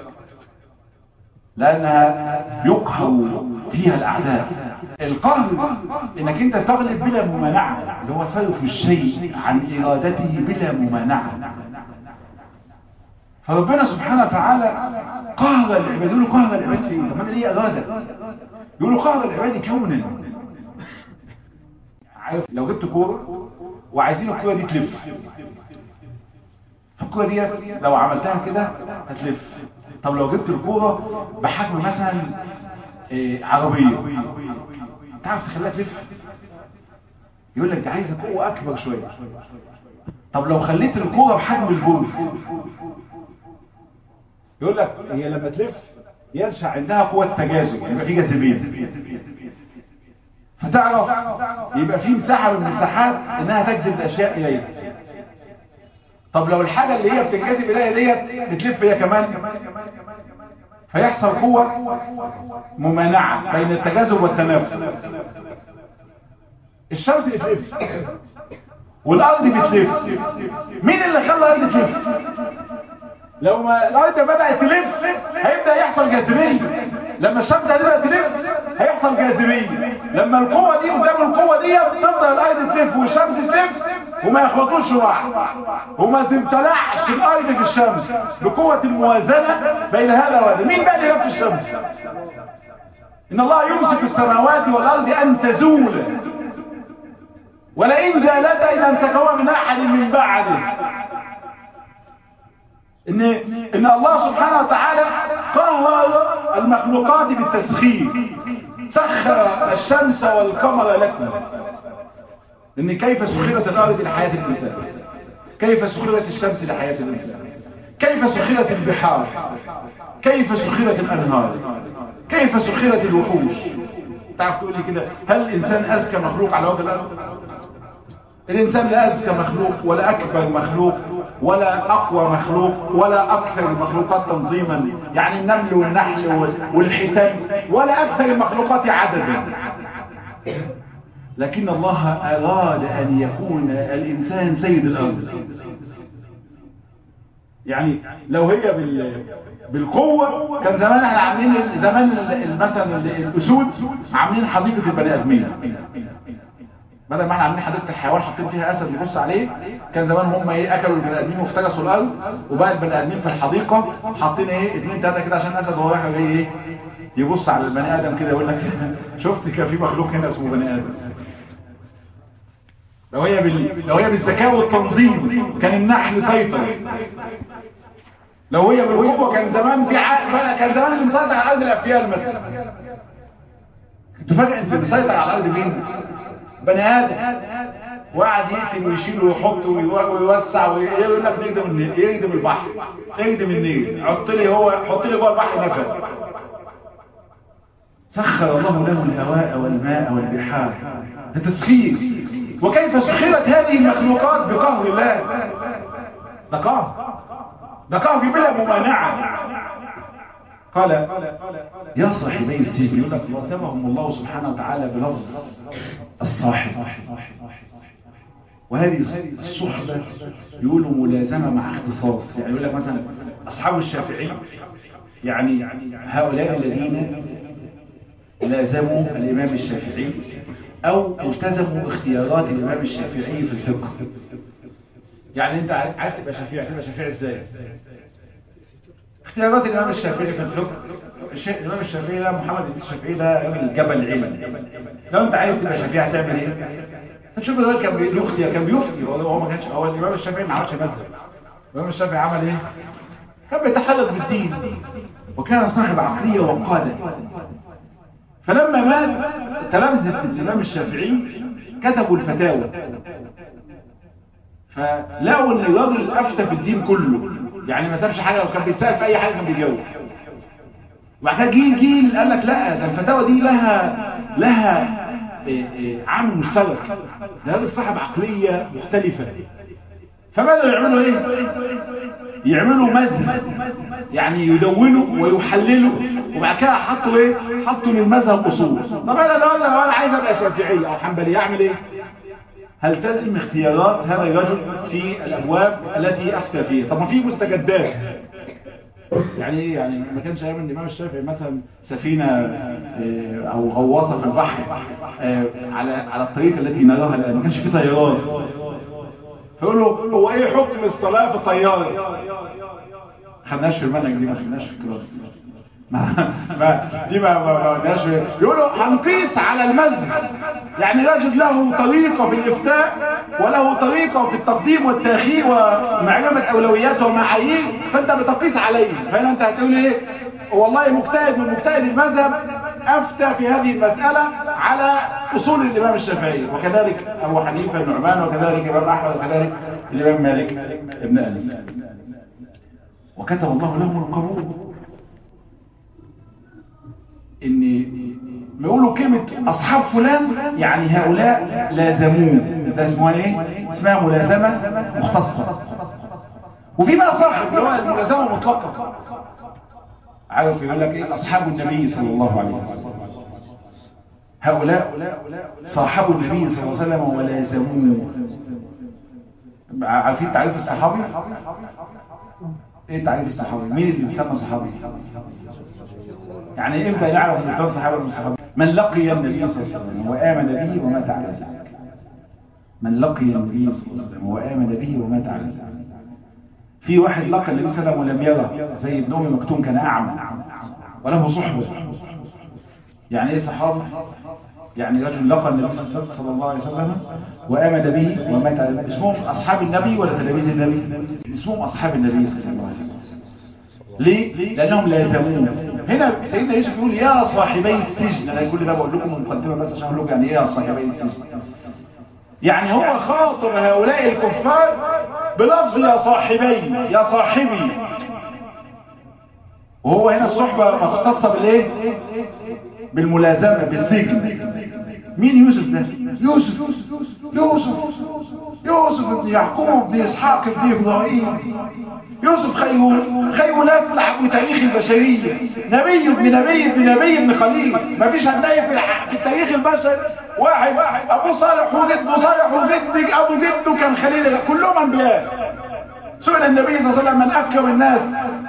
لأنها يقهر فيها الأعداء القهر انك انت تغلب بلا ممانعة اللي هو صرف الشيء عن ارادته بلا ممانعة فربنا سبحانه وتعالى قهر العباد يقولوا قهر العباد في ايه؟ طب انا ليه ارادة يقولوا قهر العباد كونا عارف لو جبت كورة وعايزين الكورة دي تلف فالكورة دي لو عملتها كده هتلف طب لو جبت الكورة بحجم مثلا إيه عربية تعرف تخليها تلف يقول لك ده عايزه قوة اكبر شوية طب لو خليت الكورة بحجم الجول يقول لك هي لما تلف ينشأ عندها قوة تجاذب يبقى في جاذبية فتعرف يبقى في مساحة من المساحات انها تجذب الاشياء اليها طب لو الحاجة اللي هي بتنجذب اليها ديت بتلف هي كمان فيحصل قوة ممانعة بين التجاذب والتنافس الشمس بتلف والارض بتلف مين اللي خلى الارض تلف لو ما الارض بدأت تلف هيبدأ يحصل جاذبية لما الشمس هتبدأ تلف هيحصل جاذبية لما القوة دي قدام القوة دي تفضل الارض تلف والشمس تلف وما يخبطوش بعض وما تمتلعش الارض في الشمس بقوة الموازنة بين هذا وهذا مين بقى اللي في الشمس ان الله يمسك السماوات والارض ان تزول ولئن زالتا اذا امسكهما من احد من بعده ان ان الله سبحانه وتعالى قهر المخلوقات بالتسخير سخر الشمس والقمر لكم ان كيف سخرت الارض لحياة الانسان كيف سخرت الشمس لحياة الانسان كيف سخرت البحار كيف سخرت الانهار كيف سخرت الوحوش تعرف تقول لي كده هل الانسان اذكى مخلوق على وجه الارض الانسان لا اذكى مخلوق ولا اكبر مخلوق ولا اقوى مخلوق ولا اكثر المخلوقات تنظيما يعني النمل والنحل والحيتان ولا اكثر المخلوقات عددا لكن الله اراد ان يكون الانسان سيد الارض يعني لو هي بال بالقوة كان زمان احنا عاملين زمان مثلا الاسود عاملين حديقة البني ادمين بدل ما احنا عاملين حديقه الحيوان حاطين فيها اسد يبص عليه كان زمان هم ايه اكلوا البني ادمين وافترسوا الارض وبقى البني ادمين في الحديقه حاطين ايه اثنين ثلاثه كده عشان الاسد وهو رايح جاي ايه يبص على البني ادم كده يقول لك شفت كان في مخلوق هنا اسمه بني ادم لو هي بال... لو هي بالذكاء والتنظيم كان النحل سيطر لو هي بالقوه كان زمان في ع... كان زمان اللي مسيطر على الارض الافيال مثلا تفاجئ انت مسيطر على الارض مين بني ادم وقعد يقتل ويشيل ويحط ويوسع ويقول لك نقدم النيل يقدم البحر يقدم النيل حط لي هو حط لي جوه البحر نفق سخر الله له الهواء والماء والبحار ده تسخير وكيف سخرت هذه المخلوقات بقهر الله ده قهر ده قهر بلا ممانعة قال يا صاحبي السجن يقول لك واتمهم الله سبحانه وتعالى بلفظ الصاحب وهذه الصحبة يقولوا ملازمة مع اختصاص يعني يقول لك مثلا أصحاب الشافعي يعني هؤلاء الذين لازموا الإمام الشافعي أو التزموا اختيارات الإمام الشافعي في الفقه يعني انت عايز تبقى شافعي تبقى شافعي ازاي اختيارات الإمام الشافعي في الفقه الشيخ الإمام الشافعي ده محمد بن الشافعي ده راجل جبل علم لو أنت عايز تبقى شافعي هتعمل إيه؟ هتشوف الراجل كان بيفتي كان بيفتي هو ما كانش هو الإمام الشافعي ما عملش مذهب الإمام الشافعي عمل إيه؟ كان بيتحلق بالدين وكان صاحب عقلية وقادة فلما مات تلامذة الإمام الشافعي كتبوا الفتاوى فلقوا ان الراجل افتى في الدين كله يعني ما سابش حاجه وكان بيتسال في اي حاجه كان بيجاوب وبعد كده جيل جيل قال لك لا ده الفتاوى دي لها لها إيه إيه عامل مشترك ده راجل صاحب عقليه مختلفه فبدأوا يعملوا ايه يعملوا مذهب يعني يدونوا ويحللوا وبعد كده حطوا ايه حطوا للمذهب اصول طب انا لو انا لو انا عايز ابقى شافعي او حنبلي اعمل ايه هل تلزم اختيارات هذا الرجل في الابواب التي افتى فيها طب ما في مستجدات يعني ايه يعني ما كانش ايام الامام الشافعي مثلا سفينه او غواصه في البحر على على الطريقه التي نراها الان ما كانش في طيارات فيقول له هو ايه حكم الصلاه في الطياره خدناش في المنهج دي ما خدناش في الكلاس ما ما دي ما ما ما يقولوا هنقيس على المذهب يعني رجل له طريقه في الافتاء وله طريقه في التقديم والتاخير ومعلومه اولويات ومعايير فانت بتقيس عليه فهنا انت هتقول ايه والله مجتهد من مجتهد المذهب افتى في هذه المساله على اصول الامام الشافعي وكذلك ابو حنيفه النعمان وكذلك الامام احمد وكذلك الامام مالك ابن انس وكتب الله لهم القبول ان ما يقولوا كلمة اصحاب فلان يعني هؤلاء لازموه ده اسمها ايه اسمها ملازمة مختصة وفي بقى صاحب اللي هو الملازمة المطلقة عارف يقول لك ايه اصحاب النبي صلى الله عليه وسلم هؤلاء صاحبوا النبي صلى الله عليه وسلم ولازموه عارفين تعريف الصحابي ايه تعريف الصحابي مين اللي بيسمى صحابي يعني امتى يعرف ان كان صحابه من الصحابه من لقي النبي صلى الله عليه وسلم وامن به ومات على ذلك من لقي النبي صلى الله عليه وسلم وامن به ومات على ذلك في واحد لقى النبي صلى الله عليه وسلم ولم يرى زي ابن ام مكتوم كان اعمى وله صحبه يعني ايه صحابه يعني رجل لقى النبي صلى الله عليه وسلم وامن به ومات على ذلك اسمهم اصحاب النبي ولا تلاميذ النبي اسمهم اصحاب النبي صلى الله عليه وسلم ليه لانهم لازمون هنا سيدنا يوسف يقول يا صاحبي السجن انا كل ده بقول لكم مقدمه بس عشان اقول لكم يعني ايه يا صاحبي السجن يعني هو خاطب هؤلاء الكفار بلفظ يا صاحبي يا صاحبي وهو هنا الصحبه مختصه بالايه بالملازمه بالسجن مين يوسف ده يوسف يوسف يوسف ابن يعقوب بن اسحاق ابن ابراهيم يوسف خير خير لا تلعب بتاريخ البشرية نبي ابن نبي ابن نبي ابن خليل ما فيش هتلاقي في, في التاريخ البشري واحد ابو صالح وجده صالح وجدك ابو جده كان خليل كلهم انبياء سئل النبي صلى الله عليه وسلم من اكرم الناس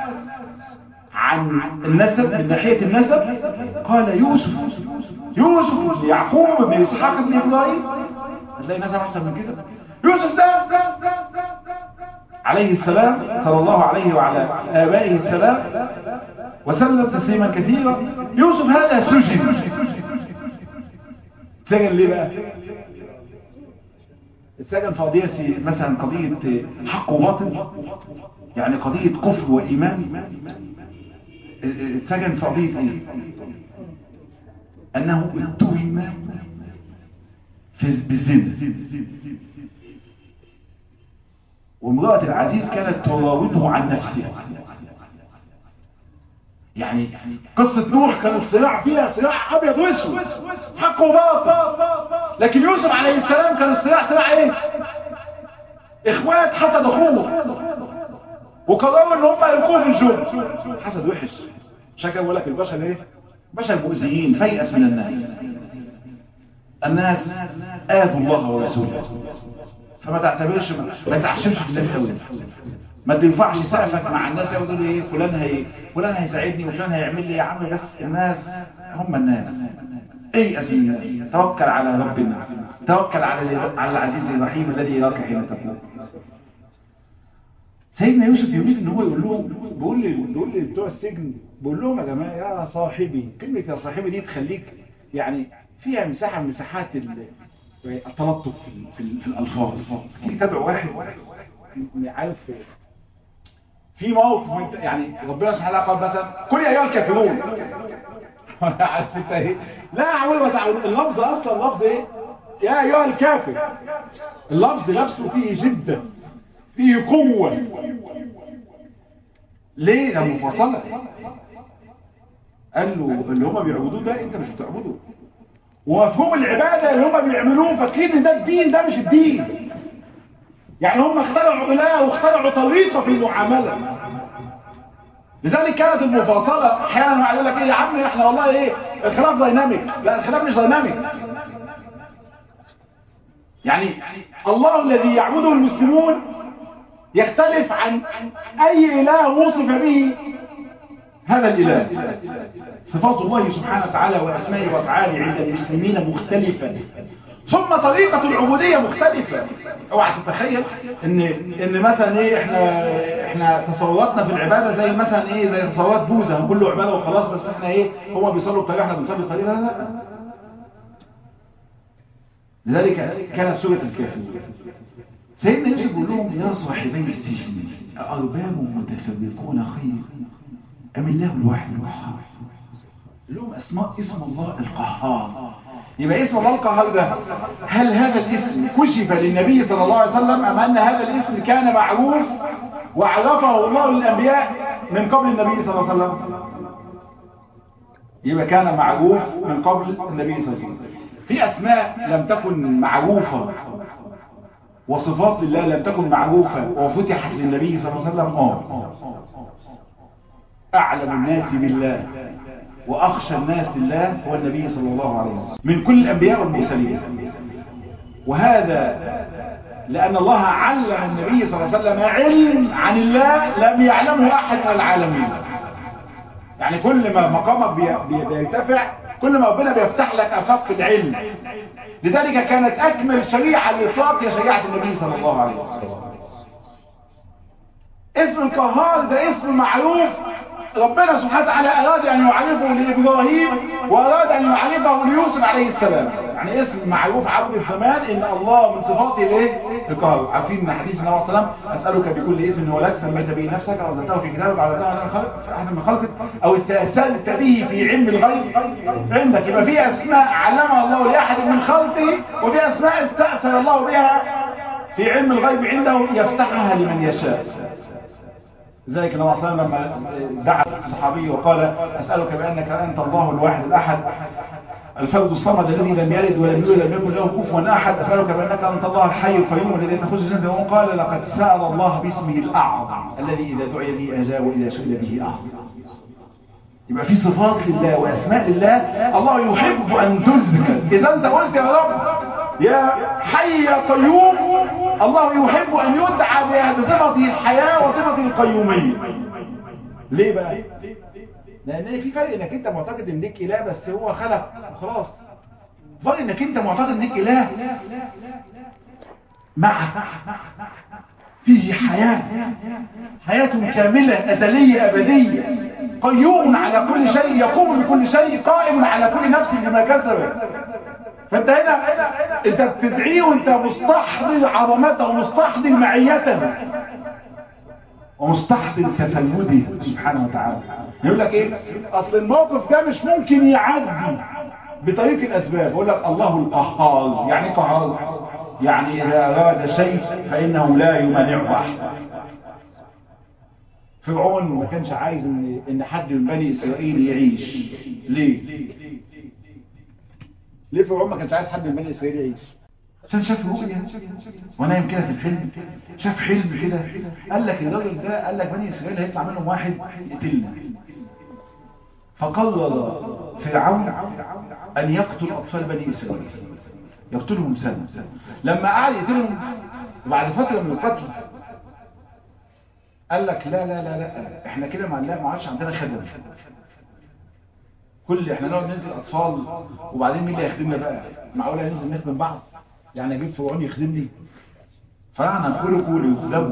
عن النسب من ناحية النسب قال يوسف يوسف يعقوب بن اسحاق بن ابراهيم هتلاقي نسب احسن من كده يوسف ده عليه السلام صلى الله عليه وعلى آبائه السلام وسلم تسليما كثيرا يوسف هذا سجن سجن ليه بقى السجن في قضية مثلا قضية حق وباطل يعني قضية كفر وإيمان السجن في قضية ايه انه اتهم بالزنا وامرأة العزيز كانت تراوده عن نفسه يعني قصة نوح كان الصراع فيها صراع ابيض واسود حق وباطل لكن يوسف عليه السلام كان الصراع صراع ايه اخوات حسد اخوه وقرروا ان هم يلقوه في الجوع حسد وحش عشان كده بقول لك البشر ايه بشر مؤذيين فيأس من الناس الناس آذوا الله ورسوله فما تعتبرش ما تعشمش في الناس قوي ما تنفعش سقفك مع الناس قوي تقول ايه فلان هي فلان هيساعدني وفلان هيعمل لي يا عم بس الناس هم الناس ايه اسم الناس توكل على رب الناس توكل على على العزيز الرحيم الذي يراك حين تقوم سيدنا يوسف يريد ان هو يقول لهم بيقول لي بيقول لي بتوع السجن بقول لهم يا جماعه يا صاحبي كلمه يا صاحبي دي تخليك يعني فيها مساحه من مساحات التلطف في, في, في الالفاظ تيجي تدعو واحد عارف في موقف يعني ربنا سبحانه وتعالى قال مثلا كل يا ايها الكافرون عارف انت ايه لا اعوذ وتعوذ اللفظ اصلا اللفظ ايه يا ايها الكافر اللفظ نفسه فيه جده فيه قوه ليه ده مفصله قال له اللي هم بيعبدوه ده انت مش بتعبده ومفهوم العباده اللي هم بيعملوه فاكرين ان ده الدين ده مش الدين يعني هم اخترعوا إله واخترعوا طريقة في المعاملة لذلك كانت المفاصلة احيانا يقول لك ايه يا عم احنا والله ايه الخلاف داينامكس لا الخلاف مش داينامكس يعني الله الذي يعبده المسلمون يختلف عن اي اله وصف به هذا الاله صفات الله سبحانه وتعالى واسمائه وافعاله عند المسلمين مختلفة ثم طريقة العبودية مختلفة اوعى تتخيل ان ان مثلا ايه احنا احنا تصوراتنا في العبادة زي مثلا ايه زي تصورات بوذا هنقول له عبادة وخلاص بس احنا ايه هما بيصلوا بطريقة احنا بنصلي بطريقة لا لا لذلك كانت سورة الكافرون سيدنا يوسف بيقول لهم يا صاحبي السجن أرباب متفرقون خير أم الله الواحد الوهاب لهم أسماء اسم الله القهار يبقى اسم الله القهار ده هل هذا الاسم كشف للنبي صلى الله عليه وسلم أم أن هذا الاسم كان معروف وعرفه الله للأنبياء من قبل النبي صلى الله عليه وسلم يبقى كان معروف من قبل النبي صلى الله عليه وسلم في أسماء لم تكن معروفة وصفات لله لم تكن معروفة وفتحت للنبي صلى الله عليه وسلم آه أعلم الناس بالله وأخشى الناس لله هو النبي صلى الله عليه وسلم من كل الأنبياء والمرسلين وهذا لأن الله علم النبي صلى الله عليه وسلم علم عن الله لم يعلمه أحد من العالمين يعني كل ما مقامك بيرتفع كل ما ربنا بيفتح لك أفاق في العلم لذلك كانت أكمل شريعة الإطلاق هي شريعة النبي صلى الله عليه وسلم اسم القهار ده اسم معروف ربنا سبحانه وتعالى أراد أن يعرفه لإبراهيم وأراد أن يعرفه ليوسف عليه السلام يعني اسم معروف عبد الزمان إن الله من صفاته الايه القهار عارفين من حديث النبي صلى الله عليه وسلم أسألك بكل اسم ولك سميت به نفسك أو زدته في كتابك أو زدته أحد من خلقك أو استأثرت به في علم الغيب عندك يبقى في أسماء علمها الله لأحد من خلقه وفي أسماء استأثر الله بها في علم الغيب عنده يفتحها لمن يشاء ذلك النبي صلى الله عليه وسلم لما دعا الصحابي وقال أسألك بأنك أنت الله الواحد الأحد الفرد الصمد الذي لم يلد ولم يولد لم يكن له كفوا أحد أسألك بأنك أنت الله الحي القيوم الذي تخرج الجنة وقال لقد سأل الله باسمه الأعظم الذي إذا دعي به أجاب وإذا سئل به أعظم يبقى في صفات لله وأسماء لله الله يحب أن تذكر إذا أنت قلت يا رب يا حي يا قيوم الله يحب أن يدعى بصفته الحياة وصفته القيومية ليه بقى لأن في فرق انك انت معتقد ان ليك إله بس هو خلق خلاص فرق انك انت معتقد ان ليك إله معك فيه حياة حياة كاملة أزلية أبدية قيوم على كل شيء يقوم بكل شيء قائم على كل نفس بما كسبت فانت هنا انت بتدعيه وانت مستحضر عظمته ومستحضر معيته ومستحضر تفلده سبحانه وتعالى يقول لك ايه اصل الموقف ده مش ممكن يعدي بطريق الاسباب يقول لك الله القهار يعني قهار يعني اذا اراد شيء فانه لا يمانعه احد فرعون ما كانش عايز ان ان حد من بني اسرائيل يعيش ليه ليه فرعون ما كانش عايز حد من بني اسرائيل يعيش عشان شاف رؤيا ونايم كده في الحلم شاف حلم كده قال لك الراجل ده قال لك بني اسرائيل هيطلع منهم واحد يقتلنا فقرر فرعون ان يقتل اطفال بني اسرائيل يقتلهم سنه لما قعد يقتلهم بعد فتره من القتل قال لك لا لا لا لا احنا كده ما لا ما عادش عندنا خدم كل احنا نقعد نقتل اطفال وبعدين مين اللي هيخدمنا بقى معقوله ننزل نخدم بعض يعني اجيب فرعون يخدمني فاحنا خلقوا ليخدموا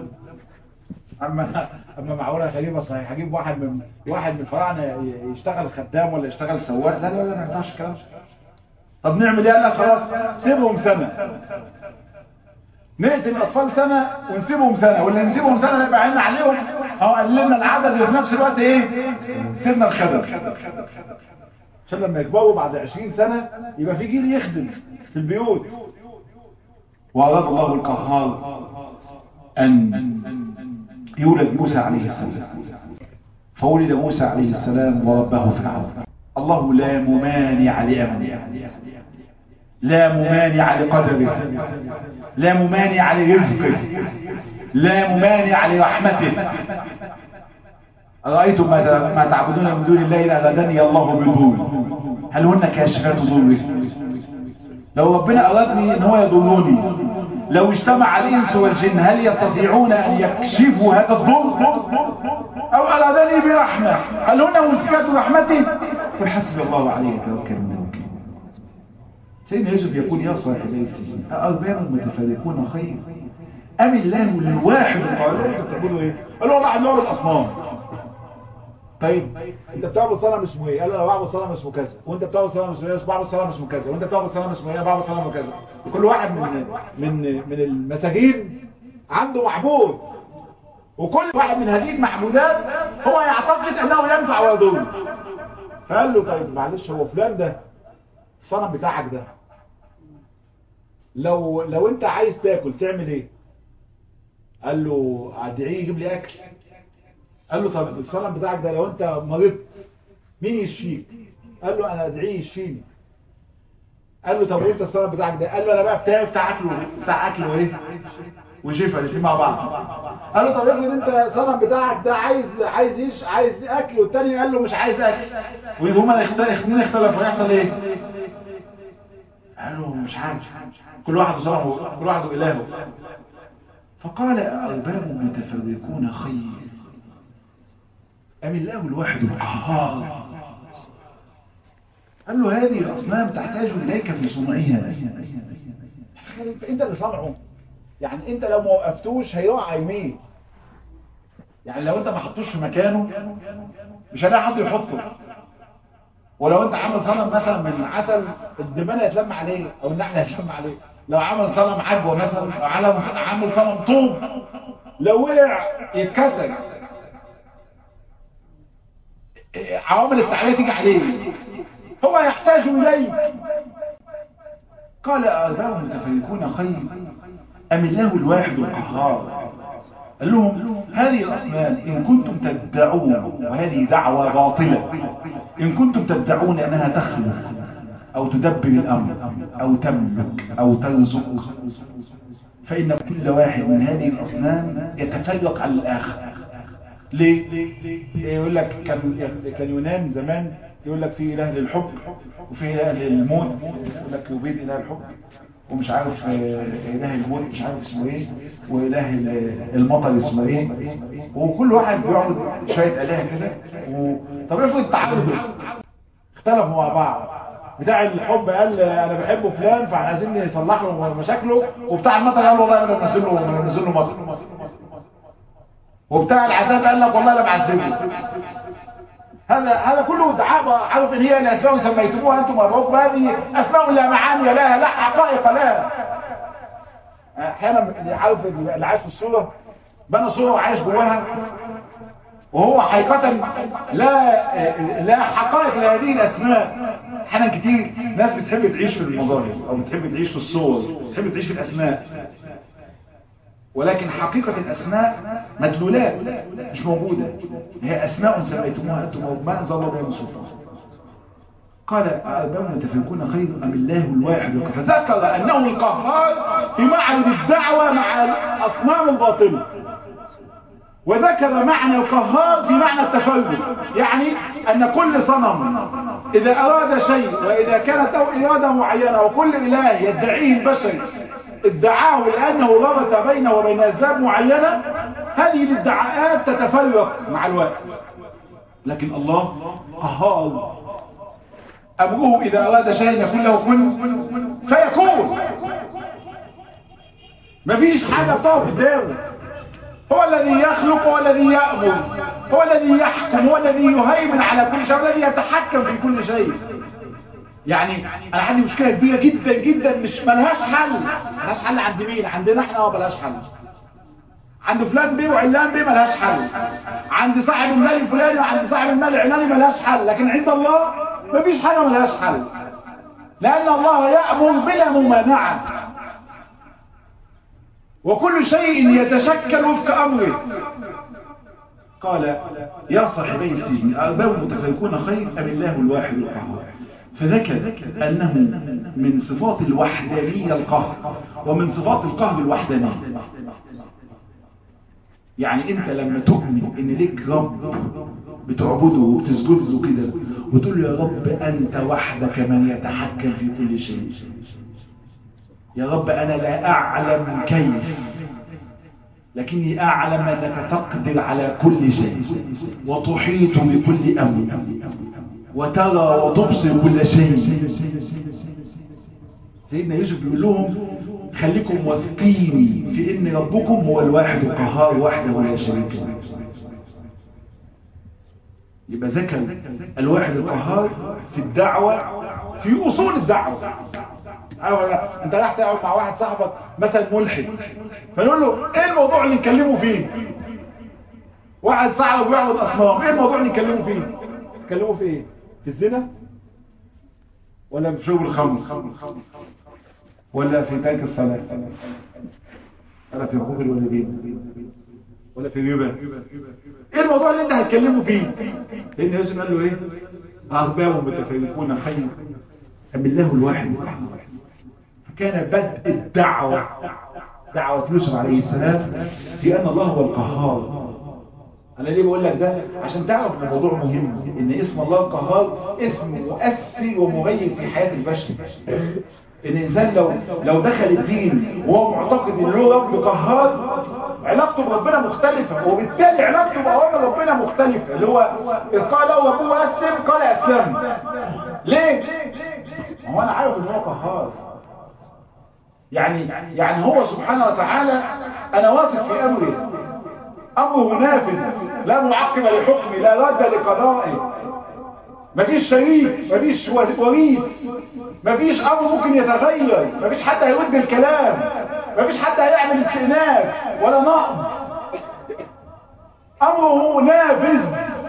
اما اما معقوله خليفه صحيح هجيب واحد من واحد من الفراعنه يشتغل خدام ولا يشتغل سواق لا لا لا ما ينفعش الكلام ده طب نعمل ايه قال لك خلاص سيبهم سنه نقتل الاطفال سنه ونسيبهم سنه واللي نسيبهم سنه نبقى عيننا عليهم او قللنا العدد وفي نفس الوقت ايه سيبنا الخدم عشان لما يكبروا بعد 20 سنه يبقى في جيل يخدم في البيوت وأراد الله القهار أن يولد موسى عليه السلام فولد موسى عليه السلام وربه فرعون الله لا ممانع لأمره لا ممانع لقدره لا ممانع لرزقه لا ممانع لرحمته أرأيتم ما تعبدون من دون الله إلا غدني الله بضور هل هن كاشفات ضره لو ربنا أرادني ان هو يضرني لو اجتمع الإنس والجن هل يستطيعون أن يكشفوا هذا الضر أو أرادني برحمة هل هن ممسكات رحمتي قل حسبي الله عليه يتوكل من توكل سيدنا يوسف يقول يا صاحبي السجن أأرباب متفرقون خير أم الله الواحد القهار تقولوا إيه؟ قالوا والله احنا بنعبد أصنام طيب انت بتعبد صنم اسمه ايه قال له انا بعبد صنم اسمه كذا وانت بتعبد صنم اسمه ايه بعبد صنم اسمه كذا وانت بتعبد صنم اسمه ايه انا بعبد صنم كذا وكل واحد من من من المساجين عنده معبود وكل واحد من هذه المعبودات هو يعتقد انه ينفع ويضر فقال له طيب معلش هو فلان ده الصنم بتاعك ده لو لو انت عايز تاكل تعمل ايه قال له ادعيه يجيب لي اكل قال له طب الصنم بتاعك ده لو انت مرضت مين يشفيك قال له انا ادعيه يشفيني قال له طب وانت الصنم بتاعك ده قال له انا بقى بتاعي بتاع اكله بتاع اكله ايه وشفا الاثنين مع بعض قال له طب افرض انت الصنم بتاعك ده عايز عايز ايش عايز اكل والتاني قال له مش عايز اكل وهما الاثنين اختلفوا يحصل ايه قال له مش عارف كل واحد صنمه كل واحد الهه فقال أرباب متفرقون خير أم الله الواحد القهار قال له هذه الأصنام تحتاج إليك في صنعها أنت اللي صنعه يعني أنت لو ما وقفتوش هيقع يمين يعني لو أنت ما حطوش في مكانه مش هلاقي حد يحطه ولو أنت عامل صنم مثلا من عسل الدبانة يتلم عليه أو النحلة يتلم عليه لو عمل صنم عجوة مثلا أو عامل صنم طوب لو وقع يتكسر عوامل التعلية تيجي عليه هو يحتاج إليك قال آباء متفرقون خير أم الله الواحد القهار قال لهم هذه الأصنام إن كنتم تدعون وهذه دعوة باطلة إن كنتم تدعون أنها تخلق أو تدبر الأمر أو تملك أو ترزق فإن كل واحد من هذه الأصنام يتفرق على الآخر ليه يقول لك كان كان يونان زمان يقول لك في اله للحب وفي اله للموت يقول لك يبيد اله الحب ومش عارف اله الموت مش عارف اسمه ايه واله المطر اسمه ايه وكل واحد بيقعد شويه اله كده و... طب افرض تعارضوا اختلفوا مع بعض بتاع الحب قال انا بحبه فلان فاحنا عايزين نصلح له مشاكله وبتاع المطر قال والله انا بنزل له بنزل له مطر وبتاع العذاب قال لك والله لا معذبه هذا هذا كله دعاء عارف ان هي الاسماء سميتموها انتم الرب هذه اسماء لا معاني لها لا حقائق لها احيانا عارف اللي عايش في الصوره بنى صوره وعايش جواها وهو حقيقة لا لا حقائق لهذه الاسماء احيانا كتير ناس بتحب تعيش في المظاهر او بتحب تعيش في الصور بتحب تعيش في الاسماء ولكن حقيقة الأسماء مدلولات مش موجودة هي أسماء سميتموها أنتم وما أنزل الله بها من سلطان قال أأرباب متفرقون خير أم الله الواحد القهار فذكر أنه القهار في معرض الدعوة مع الأصنام الباطلة وذكر معنى القهار في معنى التفرد يعني أن كل صنم إذا أراد شيء وإذا كانت له إرادة معينة وكل إله يدعيه البشر ادعاه لأنه ربط بينه وبين أسباب معينة هذه الادعاءات تتفرق مع الوقت لكن الله قهار أمره إذا أراد شيء يكون له كن فيكون مفيش حاجة بتقف قدامه هو الذي يخلق هو الذي يأمر هو الذي يحكم هو الذي يهيمن على كل شيء هو الذي يتحكم في كل شيء يعني انا عندي مشكله كبيره جدا جدا مش ملهاش حل ملهاش حل عند مين عندنا احنا اه ملهاش حل عند فلان بيه وعلان بيه ملهاش حل عند صاحب المال الفلاني وعند صاحب المال العلاني ملهاش حل لكن عند الله مفيش حاجه ملهاش حل لان الله يامر بلا ممانعه وكل شيء يتشكل وفق امره قال يا صاحبي السجن أرباب متفرقون خير أم الله الواحد القهار فذكر أنه من صفات الوحدانية القهر ومن صفات القهر الوحدانية يعني انت لما تؤمن ان ليك رب بتعبده وبتسجد له كده وتقول له يا رب انت وحدك من يتحكم في كل شيء يا رب انا لا اعلم كيف لكني اعلم انك تقدر على كل شيء وتحيط بكل امر وترى وتبصر كل شيء سيدنا يوسف بيقول لهم خليكم واثقين في ان ربكم هو الواحد القهار وحده لا شريك له يبقى ذكر الواحد القهار في الدعوة في اصول الدعوة أيوة انت راح تقعد مع واحد صاحبك مثلا ملحد فنقول له ايه الموضوع اللي نكلمه فيه واحد صاحبك بيعبد اصنام ايه الموضوع اللي نكلمه فيه نكلمه في ايه في الزنا ولا في شرب الخمر ولا في ترك الصلاة ولا في حقوق الوالدين ولا في الربا ايه الموضوع اللي انت هتكلمه فيه لان يوسف قال له ايه أرباب متفرقون خير أم الله الواحد فكان بدء الدعوة دعوة يوسف عليه السلام في أن الله هو القهار أنا ليه بقول لك ده عشان تعرف ان الموضوع مهم إن اسم الله القهار اسم مؤثر ومغير في حياة البشر الإنسان لو لو دخل الدين وهو معتقد إن له رب قهار علاقته بربنا مختلفة وبالتالي علاقته بأوامر ربنا مختلفة اللي هو إذ قال له ربه أسلم قال أسلم ليه؟ هو أنا عارف إن هو قهار يعني يعني هو سبحانه وتعالى أنا واثق في أمره أمره نافذ لا معقب لحكمه لا رد لقضائه مفيش شريك مفيش وريث مفيش امر ممكن يتغير مفيش حد هيرد الكلام مفيش حد هيعمل استئناف ولا نقض امره نافذ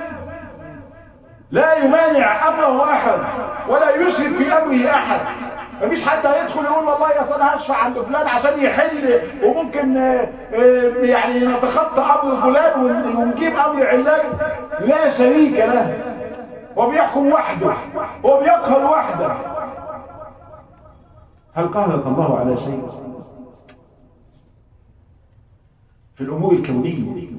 لا يمانع امره احد ولا يشرك في امره احد مفيش حد هيدخل يقول والله يا انا هشفع عند فلان عشان يحل وممكن يعني نتخطى امر فلان ونجيب امر علان لا شريك له وبيحكم وحده وبيقهر وحده هل قهرك الله على شيء في الأمور الكونية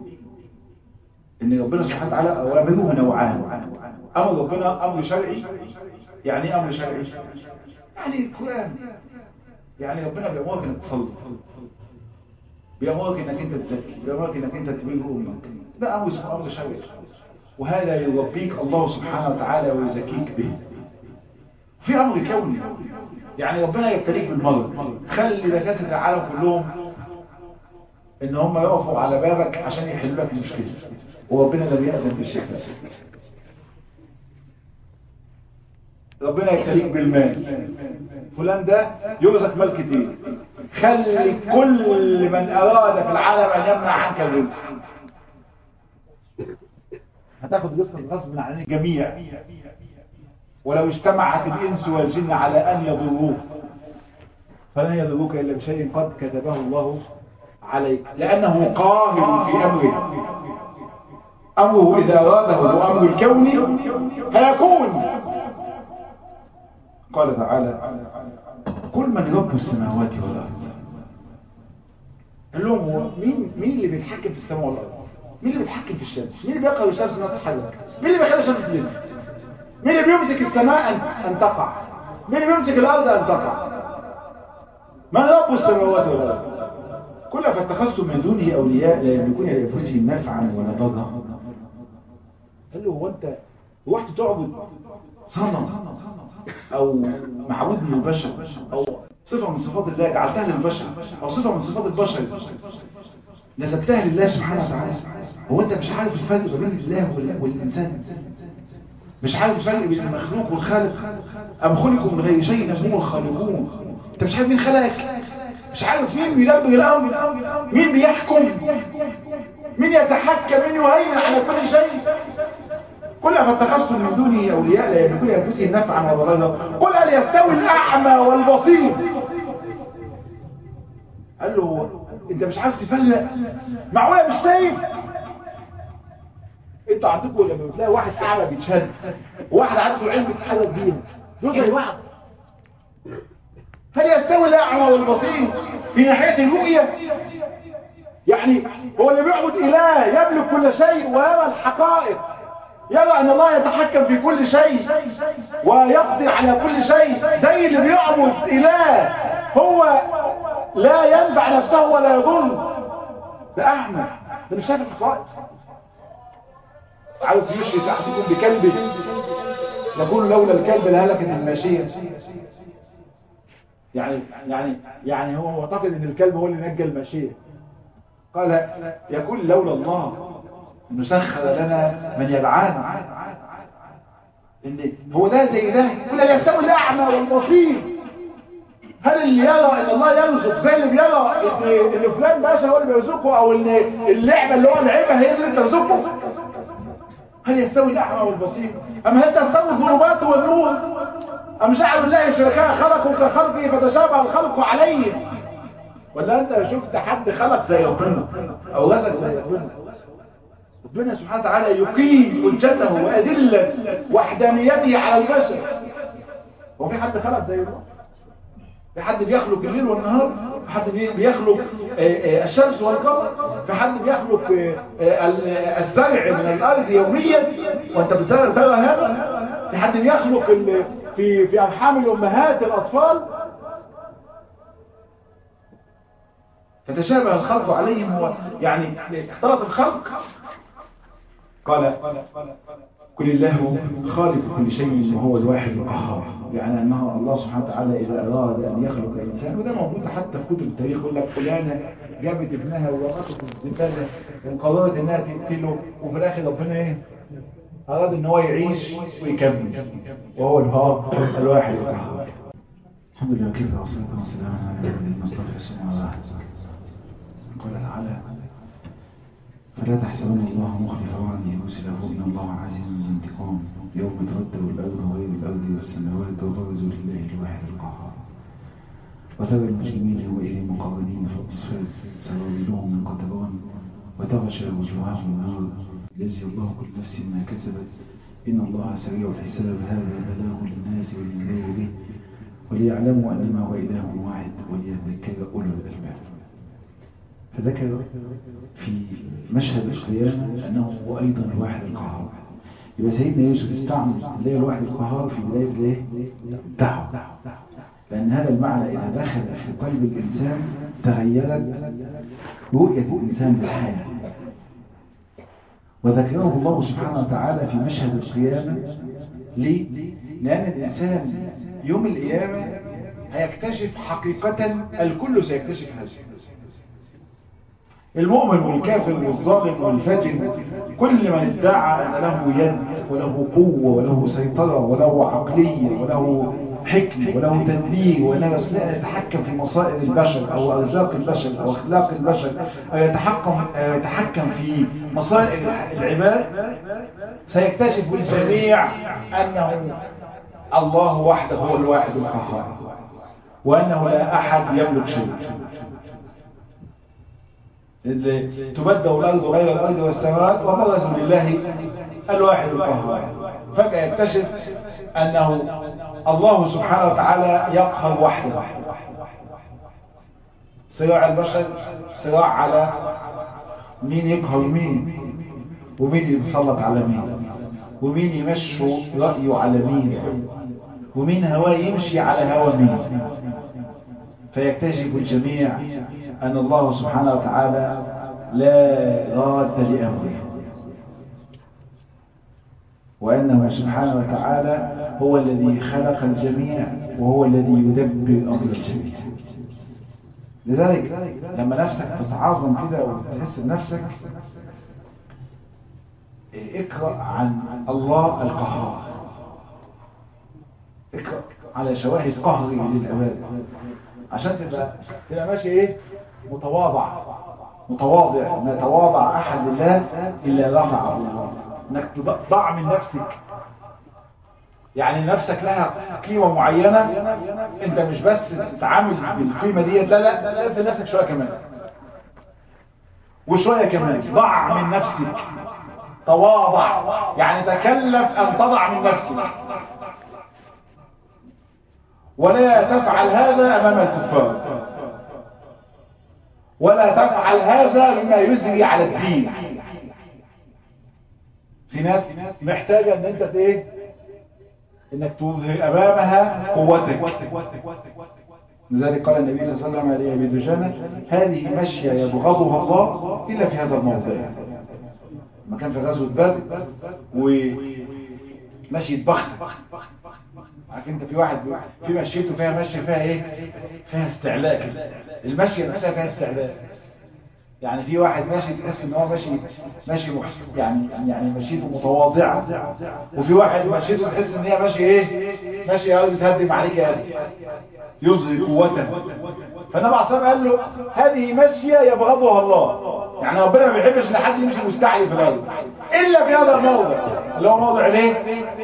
إن ربنا سبحانه وتعالى أوامره نوعان أمر ربنا أمر شرعي يعني أمر شرعي يعني القرآن يعني ربنا بيأمرك إنك تصلي بيأمرك إنك أنت تزكي بيأمرك إنك أنت تبين أمك ده أمر اسمه أمر شرعي وهذا يربيك الله سبحانه وتعالى ويزكيك به في أمر كوني يعني ربنا يبتليك بالمرض خلي دكاتره العالم كلهم ان هم يقفوا على بابك عشان يحلوا لك المشكله وربنا لم يأذن بالشفاء ربنا يبتليك بالمال فلان ده يرزق مال كتير خلي كل من أراد في العالم أن يمنع عنك الرزق هتاخد رزقك غصب عن الجميع ولو اجتمعت الإنس والجن على أن يضروك فلن يضروك إلا بشيء قد كتبه الله عليك لأنه قاهر في أمره أمره إذا أراده وأمر الكون هيكون قال تعالى قل من رب السماوات والأرض قال لهم هو مين مين اللي بيتحكم في السماء والأرض مين اللي بيتحكم في الشمس مين اللي بيقرأ الشمس ما تتحرك مين اللي بيخلي الشمس تلف مين اللي بيمسك السماء أن, أن تقع مين اللي بيمسك الأرض أن تقع من رب السماوات والأرض كل فاتخذتم من دونه أولياء لا يملكون لأنفسهم نفعا ولا ضرا قال له هو أنت رحت تعبد صنم أو معبود من البشر أو صفة من صفات الله جعلتها للبشر أو صفة من صفات البشر نسبتها لله سبحانه وتعالى هو أنت مش عارف الفرق بين الله والإنسان مش عارف الفرق بين المخلوق والخالق أم خلقوا من غير شيء أم هم الخالقون أنت مش عارف مين خلقك مش عارف مين بيدبر الأمر مين بيحكم مين يتحكم مين يهيمن على كل شيء قل أفتخذتم من دونه أولياء لا يملكون لأنفسهم نفعا وضررا قل هل يستوي الأعمى والبصير قال له أنت مش عارف تفرق معقولة مش شايف انتوا عندكم لما بتلاقي واحد اعمى بيتشد وواحد عنده العلم بيتحرك بيها دول زي بعض هل يستوي الاعمى والبصير في ناحيه الرؤيه يعني هو اللي بيعبد اله يملك كل شيء ويرى الحقائق يرى ان الله يتحكم في كل شيء ويقضي على كل شيء زي اللي بيعبد اله هو لا ينفع نفسه ولا يضر ده اعمى ده مش شايف الحقائق عاوز يشرك احدكم بكلبه يقول لولا الكلب لهلكت الماشيه يعني يعني يعني هو معتقد ان الكلب هو اللي نجى الماشيه قال يقول لولا الله نسخر لنا من يدعانا ان هو ده زي ده كل اللي يستوي الاعمى والبصير هل اللي يرى ان الله يرزق زي اللي بيرى ان ان فلان باشا هو اللي بيرزقه او ان اللعبه اللي هو لعبها هي اللي بترزقه هل يستوي الأعمى والبصير أم هل تستوي الظلمات والنور أم جعلوا الله شركاء خلقوا كخلقه فتشابه الخلق عليه ولا أنت شفت حد خلق زي ربنا أو رزق زي ربنا ربنا سبحانه وتعالى يقيم حجته وأدلة وحدانيته على البشر هو في حد خلق زي الله في حد بيخلق الليل والنهار في حد بيخلق الشمس والقمر في حد بيخلق الزرع من الأرض يوميا وانت بترى هذا في حد بيخلق في في أرحام الأمهات الأطفال فتشابه الخلق عليهم هو يعني اختلط الخلق قال كل الله خالق كل شيء وهو الواحد القهار يعني أنه الله سبحانه وتعالى إذا أراد أن يخلق إنسان وده موجود حتى في كتب التاريخ يقول لك فلانة جابت ابنها ورمته في الزبالة وقررت إنها تقتله وفي الآخر ربنا إيه أراد إن هو يعيش ويكمل وهو الهاب الواحد القهار الحمد لله كيف والصلاة والسلام على المصطفى صلى الله عليه وسلم قال تعالى فلا تحسبن الله مخلف وعده رسله إن الله عزيز ذو انتقام يوم تردد الأرض غير الأرض والسماوات وبرزوا لله الواحد القهار وترى المجرمين يومئذ مقرنين في الأصفاد سرابيلهم من قطران وتغشى وجوههم النار يجزي الله كل نفس ما كسبت إن الله سريع الحساب هذا بلاغ للناس ولينذروا به وليعلموا أنما هو إله واحد وليذكر أولو الألباب فذكر في مشهد القيامة أنه هو أيضا الواحد القهار يبقى سيدنا يوسف استعمل الله الواحد القهار في بداية الايه؟ الدعوة لأن هذا المعنى إذا دخل في قلب الإنسان تغيرت رؤية الإنسان بالحياة وذكره الله سبحانه وتعالى في مشهد القيامة ليه؟ لأن الإنسان يوم القيامة هيكتشف حقيقة الكل سيكتشف هذا المؤمن والكافر والظالم والفاجر كل من ادعى أن له يد وله قوة وله سيطرة وله عقلية وله حكم وله تدبير وأنه يستطيع يتحكم في مصائر البشر أو أرزاق البشر أو أخلاق البشر أو يتحكم, يتحكم في مصائر العباد سيكتشف الجميع أنه الله وحده هو الواحد القهار وأنه لا أحد يملك شيء اللي تبدأ الأرض غير الأرض والسماوات وبرزوا لله الواحد القهار فجأة يكتشف أنه الله سبحانه وتعالى يقهر وحده صراع البشر صراع على مين يقهر مين ومين يتسلط على مين ومين يمشوا رأيه على مين ومين هواه يمشي على هوى مين فيكتشف الجميع أن الله سبحانه وتعالى لا راد لأمره وأنه سبحانه وتعالى هو الذي خلق الجميع وهو الذي يدبر أمر الجميع لذلك لما نفسك تتعاظم كده وتحس بنفسك اقرأ عن الله القهار اقرأ على شواهد قهره للعباد عشان تبقى تبقى ماشي ايه متواضع متواضع ما تواضع احد لله الا رفعه الله انك تضع من نفسك يعني نفسك لها قيمة معينة انت مش بس تتعامل بالقيمة دي لا لا لازم نفسك شوية كمان وشوية كمان ضع من نفسك تواضع يعني تكلف ان تضع من نفسك ولا تفعل هذا امام الكفار ولا تفعل هذا مما يزري على الدين في ناس محتاجة ان انت ايه انك تظهر امامها قوتك لذلك قال النبي صلى الله عليه وسلم عليه ابي دجانة هذه مشية يبغضها الله الا في هذا الموضع ما كان في غزوة بدر ومشية بخت عارف انت في واحد في مشيته فيها مشية فيها ايه فيها استعلاء كده المشية نفسها فيها استعلاء يعني في واحد ماشي تحس ان هو ماشي ماشي محسن يعني يعني مشيته متواضعه وفي واحد مشيته تحس ان هي ماشي ايه ماشي عاوز تهدم عليك يا يظهر قوته فالنبي عليه الصلاه قال له هذه مشيه يبغضها الله يعني ربنا ما بيحبش ان حد يمشي مستعلي في الارض الا في هذا الموضع اللي هو موضع الايه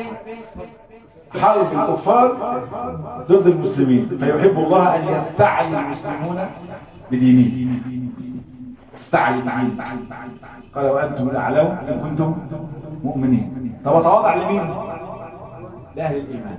حرب الكفار ضد المسلمين فيحب الله ان يستعلي المسلمون بدينه استعلي بدينه قال وانتم الاعلون ان كنتم مؤمنين طب اتواضع لمين لاهل الايمان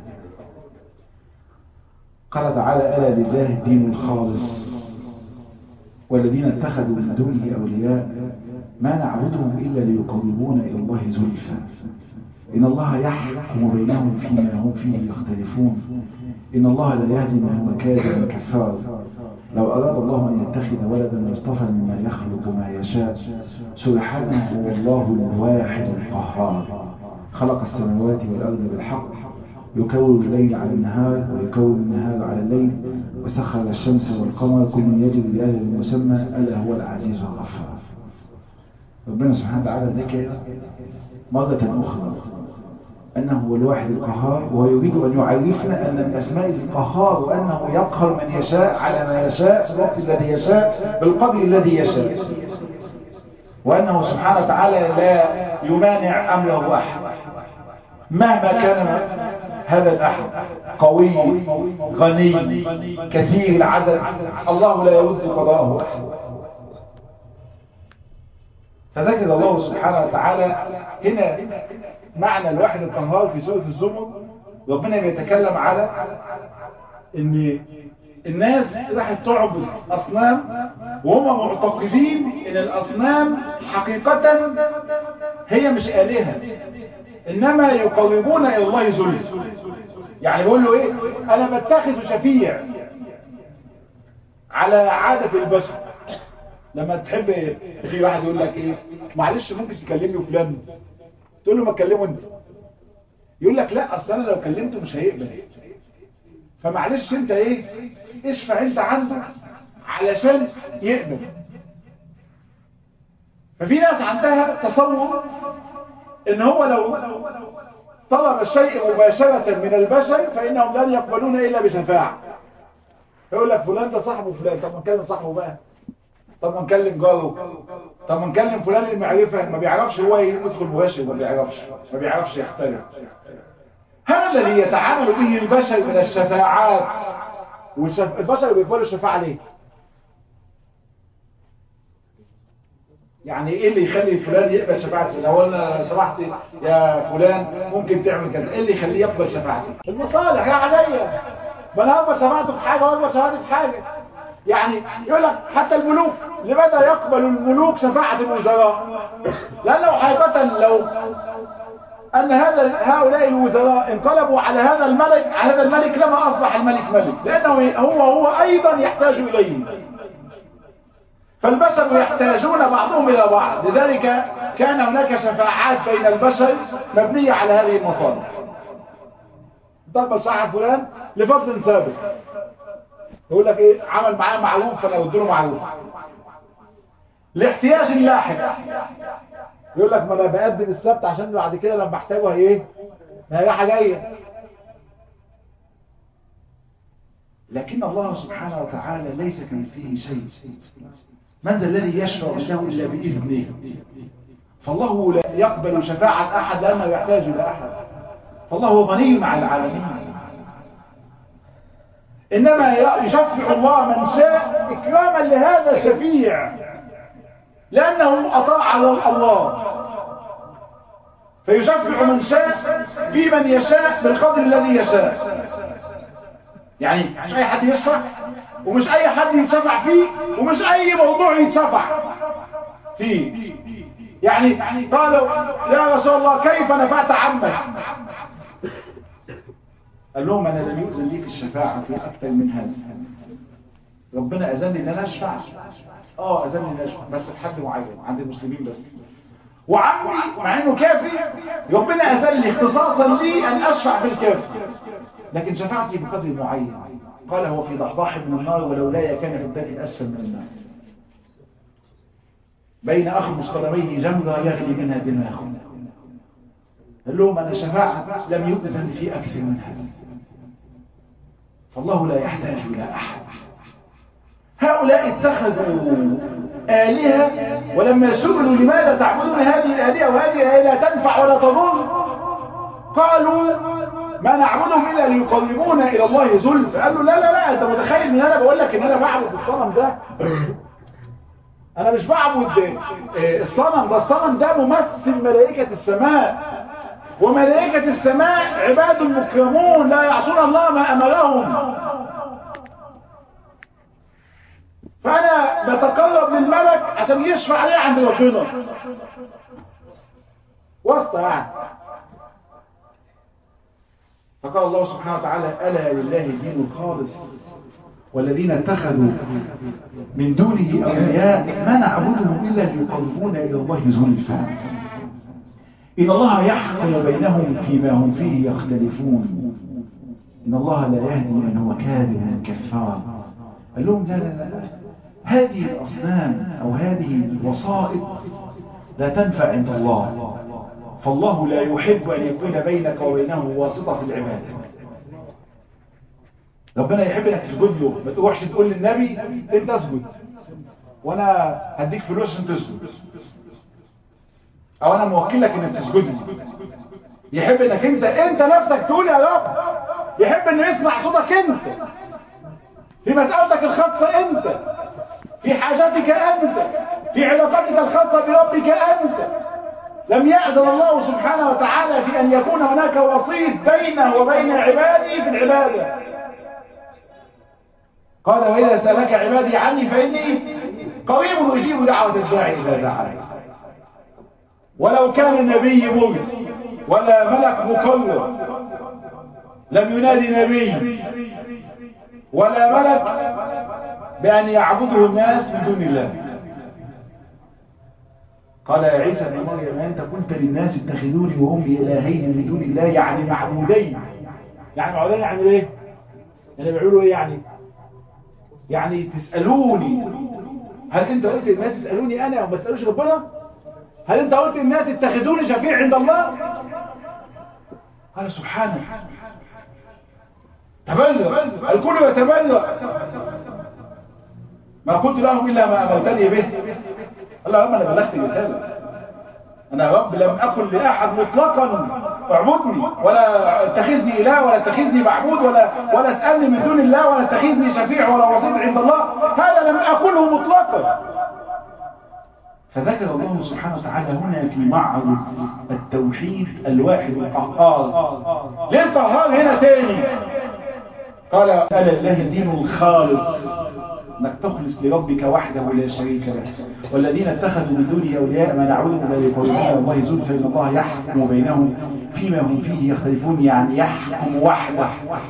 قال تعالى الا لله الدين الخالص والذين اتخذوا من دونه اولياء ما نعبدهم الا ليقربونا الى الله زلفى إن الله يحكم بينهم فيما هم فيه يختلفون إن الله لا يهدي من هو كاذب كفار لو أراد الله أن يتخذ ولدا لاصطفى مما يخلق ما يشاء سبحانه هو الله الواحد القهار خلق السماوات والأرض بالحق يكور الليل على النهار ويكور النهار على الليل وسخر الشمس والقمر كل يجري لأجل مسمى ألا هو العزيز الغفار ربنا سبحانه وتعالى ذكر مرة أخرى أنه هو الواحد القهار ويريد أن يعرفنا أن من أسماء القهار وأنه يقهر من يشاء على ما يشاء في الوقت الذي يشاء بالقدر الذي يشاء وأنه سبحانه وتعالى لا يمانع أمره أحد مهما كان هذا الأحد قوي غني كثير العدد الله لا يرد قضاءه أحد فذكر الله سبحانه وتعالى هنا معنى الواحد القهار في سورة الزمر ربنا بيتكلم على ان الناس راحت تعبد اصنام وهم معتقدين ان الاصنام حقيقة هي مش آلهة انما يقربون الى الله زلف يعني بيقول له ايه انا بتخذ شفيع على عادة البشر لما تحب في واحد يقول لك ايه معلش ممكن تكلمني فلان تقول له ما تكلمه انت يقول لك لا اصل انا لو كلمته مش هيقبل فمعلش انت ايه اشفع انت عنده علشان يقبل ففي ناس عندها تصور ان هو لو طلب الشيء مباشرة من البشر فانهم لن يقبلون الا بشفاعة يقول لك فلان ده صاحبه فلان طب ما نكلم صاحبه بقى طب ما نكلم جاره طب ما نكلم فلان المعرفة ما بيعرفش هو يدخل مباشر ما بيعرفش ما بيعرفش يختلف هذا الذي يتعامل به البشر من الشفاعات والبشر بيقبلوا الشفاعة ليه يعني ايه اللي يخلي فلان يقبل شفاعتي لو انا سمحت يا فلان ممكن تعمل كذا ايه اللي يخليه يقبل شفاعتي المصالح يا عادية ما انا اقبل شفاعته في حاجة واقبل شفاعتي في حاجة يعني يقول لك حتى الملوك لماذا يقبل الملوك شفاعة الوزراء لانه حقيقة لو ان هذا هؤلاء الوزراء انقلبوا على هذا الملك على هذا الملك لما اصبح الملك ملك لانه هو هو ايضا يحتاج اليه فالبشر يحتاجون بعضهم إلى بعض لذلك كان هناك شفاعات بين البشر مبنية على هذه المصالح تقبل صاحب فلان لفضل سابق يقول لك ايه عمل معاه معروف فانا اديله معروف لاحتياج لاحق يقول لك ما انا بقدم السبت عشان بعد كده لما احتاجها ايه هي رايحه جايه لكن الله سبحانه وتعالى ليس كمثله شيء من ذا الذي يشفع عنده إلا بإذنه فالله لا يقبل شفاعة أحد لأنه يحتاج إلى أحد فالله غني عن العالمين إنما يشفع الله من شاء إكراما لهذا الشفيع لأنه أطاع الله فيشفع من شاء في من يشاء بالقدر الذي يشاء يعني مش أي حد يشفع ومش اي حد يتشفع فيه ومش اي موضوع يتشفع فيه يعني قالوا يا رسول الله كيف نفعت عمك قال لهم انا لم يؤذن لي في الشفاعة في اكثر من هذا ربنا اذن لي ان انا اشفع اه اذن لي ان اشفع بس في حد معين عند المسلمين بس وعمي مع انه كافي ربنا اذن لي اختصاصا لي ان اشفع في الكافي لكن شفاعتي بقدر معين قال هو في ضحضاح من النار ولولاي كان في الدرك الأسفل من النار بين أخ مصطلميه جمرة يغلي منها دماغ قال لهم أنا شفاعة لم يؤذن في أكثر من هذا فالله لا يحتاج إلى أحد هؤلاء اتخذوا آلهة ولما سئلوا لماذا تعبدون هذه الآلهة وهذه الآلهة لا تنفع ولا تضر قالوا ما نعبدهم إلا ليقربونا إلى الله زلف قال له لا لا لا أنت متخيل ان أنا بقول لك إن أنا بعبد الصنم ده أنا مش بعبد الصنم ده الصنم ده ممثل ملائكة السماء وملائكة السماء عباد مكرمون لا يعصون الله ما أمرهم فأنا بتقرب للملك عشان يشفع لي عند ربنا واسطة يعني فقال الله سبحانه وتعالى ألا لله الدين الخالص والذين اتخذوا من دونه أولياء ما نعبدهم إلا ليقربونا إلى الله زلفى إن الله يحكم بينهم فيما هم فيه يختلفون إن الله لا يهدي من هو كاذب كفار قال لهم لا لا لا هذه الأصنام أو هذه الوسائط لا تنفع عند الله فالله لا يحب أن يكون بينك وبينه واسطة في العبادة ربنا يحب انك تسجد له ما تروحش تقول للنبي انت اسجد وانا هديك فلوس عشان تسجد او انا موكلك انك تسجد لي يحب انك انت انت نفسك تقول يا رب يحب انه يسمع صوتك انت في مسألتك الخاصة انت في حاجاتك انت في علاقتك الخاصة بربك انت لم يأذن الله سبحانه وتعالى في أن يكون هناك وسيط بينه وبين عباده في العبادة قال وإذا سألك عبادي عني فإني قريب أجيب دعوة الداعي إذا دعاني ولو كان النبي مرسل ولا ملك مقرب لم ينادي نبي ولا ملك بأن يعبده الناس من دون الله قال يا عيسى ابن مريم أنت قلت للناس اتخذوني وأمي إلهين من دون الله يعني معبودين يعني معبودين يعني ايه؟ يعني بيقولوا ايه يعني؟ يعني تسألوني هل انت قلت للناس تسألوني انا وما تسألوش ربنا؟ هل انت قلت للناس اتخذوني شفيع عند الله؟ قال سبحانه تبلغ الكل يتبلغ ما قلت لهم إلا ما أمرتني به اللهم أنا بلغت رسالة أنا يا رب لم أقل لأحد مطلقا اعبدني ولا اتخذني إله ولا اتخذني معبود ولا ولا اسألني من دون الله ولا اتخذني شفيع ولا وسيط عند الله هذا لم أقله مطلقا فذكر الله سبحانه وتعالى هنا في معرض التوحيد الواحد القهار ليه القهار هنا تاني قال ألا الله الدين الخالص انك تخلص لربك وحده لا شريك له والذين اتخذوا من دونه اولياء ما نعبدهم الا ليقربونا الله زلفى ان الله يحكم بينهم فيما هم فيه يختلفون يعني يحكم وحده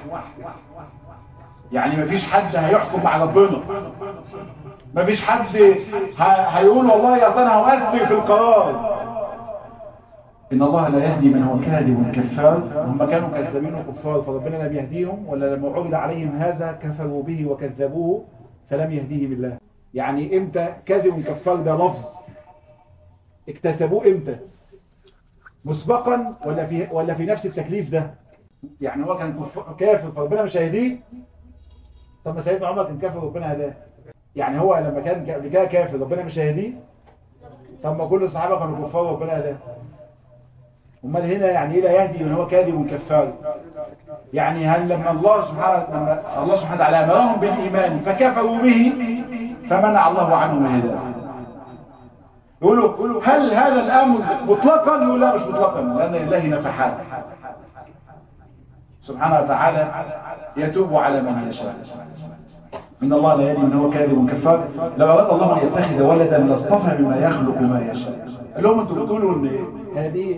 يعني ما فيش حد هيحكم مع ربنا ما فيش حد هيقول والله يا انا هؤثر في القرار إن الله لا يهدي من هو كاذب كفار هم كانوا كذابين وكفار فربنا لم يهديهم ولا لما عرض عليهم هذا كفروا به وكذبوه فلم يهديهم الله يعني امتى كاذب كفار ده لفظ اكتسبوه امتى مسبقا ولا في ولا في نفس التكليف ده يعني هو كان كافر فربنا مش هيهديه طب ما سيدنا عمر كان كافر وربنا هداه يعني هو لما كان قبل كده كافر ربنا مش هيهديه طب ما كل الصحابه كانوا كفار وربنا هداه امال هنا يعني ايه لا يهدي من هو كاذب كفار يعني هل لما الله سبحانه لما الله سبحانه وتعالى امرهم بالايمان فكفروا به فمنع الله عنهم الهدايه يقولوا هل هذا الامر مطلقا يقول لا مش مطلقا لان لله نفحات سبحانه وتعالى يتوب على من يشاء إن الله لا يهدي من هو كاذب كفار لو أراد الله أن يتخذ ولدا لاصطفى بما يخلق ما يشاء قال لهم أنتم بتقولوا أن هذه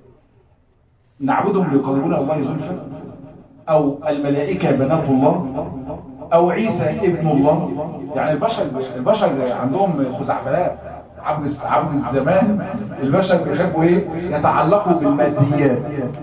نعبدهم ليقربون الله زلفى أو الملائكة بنات الله أو عيسى ابن الله يعني البشر البشر عندهم خزعبلات عبد عبد الزمان البشر بيحبوا ايه يتعلقوا بالماديات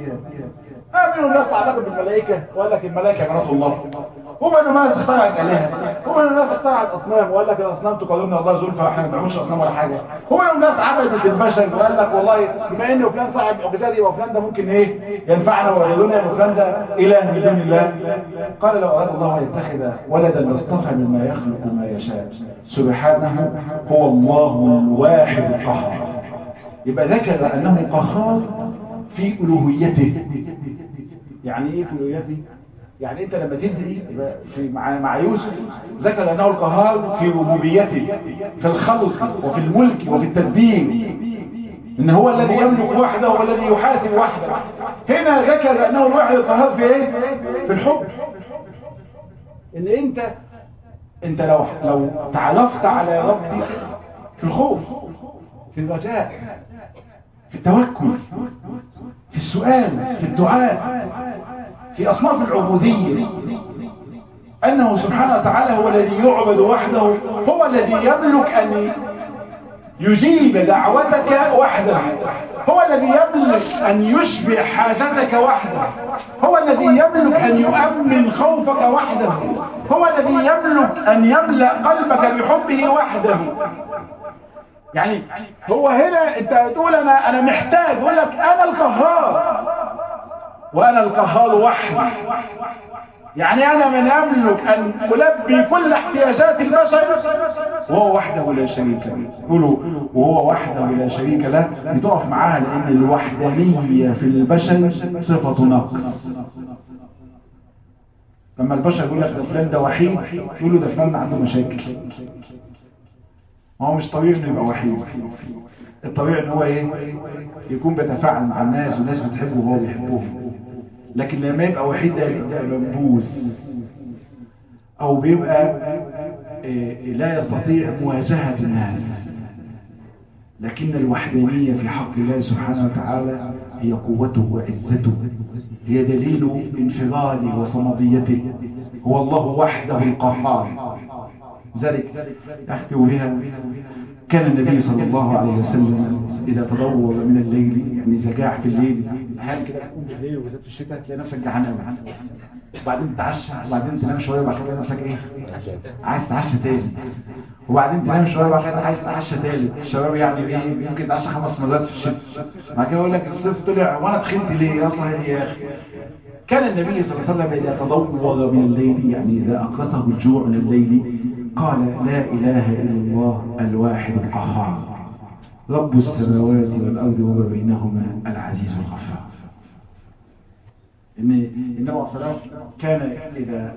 ما منهم ناس تعلقوا بالملائكة وقال لك الملائكة بنات الله هم انه ناس اخترعت الهه هم انه ناس اخترعت اصنام وقال لك الاصنام تقربنا الله زلفى احنا ما بنعملش اصنام ولا حاجه هم انه ناس عبدت البشر وقال لك والله بما ان فلان صاحب معجزات يبقى فلان ده ممكن ايه ينفعنا ويقولنا ان فلان ده اله من دون الله قال لو اراد الله ان يتخذ ولدا لاصطفى مما يخلق ما يشاء سبحانه هو الله الواحد القهار يبقى ذكر انه قهار في الوهيته يعني ايه في الوهيته يعني انت لما تدري في مع مع يوسف ذكر انه القهار في ربوبيته في الخلق وفي الملك وفي التدبير ان هو الذي يملك وحده والذي يحاسب وحده هنا ذكر انه الواحد القهار في ايه في الحب ان انت انت لو لو تعرفت على ربك في الخوف في الرجاء في التوكل في السؤال في الدعاء في أصناف العبودية أنه سبحانه وتعالى هو الذي يعبد وحده هو الذي يملك أن يجيب دعوتك وحده هو الذي يملك أن يشبع حاجتك وحده هو الذي يملك أن يؤمن خوفك وحده هو الذي يملك أن يملأ قلبك بحبه وحده يعني هو هنا انت تقول انا انا محتاج يقول لك انا القهار وانا القهار وحدي يعني انا من املك ان البي كل احتياجات البشر وهو وحده لا شريك له يقولوا وهو وحده لا شريك له بتقف معاها لان الوحدانيه في البشر صفه نقص لما البشر يقول لك ده فلان ده وحيد يقولوا ده فلان عنده مشاكل هو مش طبيعي انه يبقى وحيد الطبيعي ان هو ايه يكون بيتفاعل مع الناس والناس بتحبه وهو بيحبهم لكن لما يبقى وحيد ده يبقى منبوذ او بيبقى إيه لا يستطيع مواجهة الناس لكن الوحدانية في حق الله سبحانه وتعالى هي قوته وعزته هي دليل انفراده وصمديته هو الله وحده القهار ذلك أختم بها كان النبي صلى الله عليه وسلم إذا تدور من الليل يعني إذا جاع في الليل أحيانا كده تقوم بالليل وبالذات في الشتاء تلاقي نفسك جعان قوي وبعدين تتعشى وبعدين تنام شويه وبعد كده نفسك ايه عايز تتعشى تاني وبعدين تنام شويه وبعد كده عايز تتعشى تالت الشباب يعني ايه ممكن تتعشى خمس مرات في الشتاء بعد كده يقول لك الصيف طلع وانا تخنت ليه اصلا يا اخي كان النبي صلى الله عليه وسلم اذا تضور من الليل يعني اذا اقرصه الجوع من الليل قال لا اله الا الله الواحد القهار رب السماوات والارض وما بينهما العزيز الغفار ان النبي صلى الله عليه وسلم كان اذا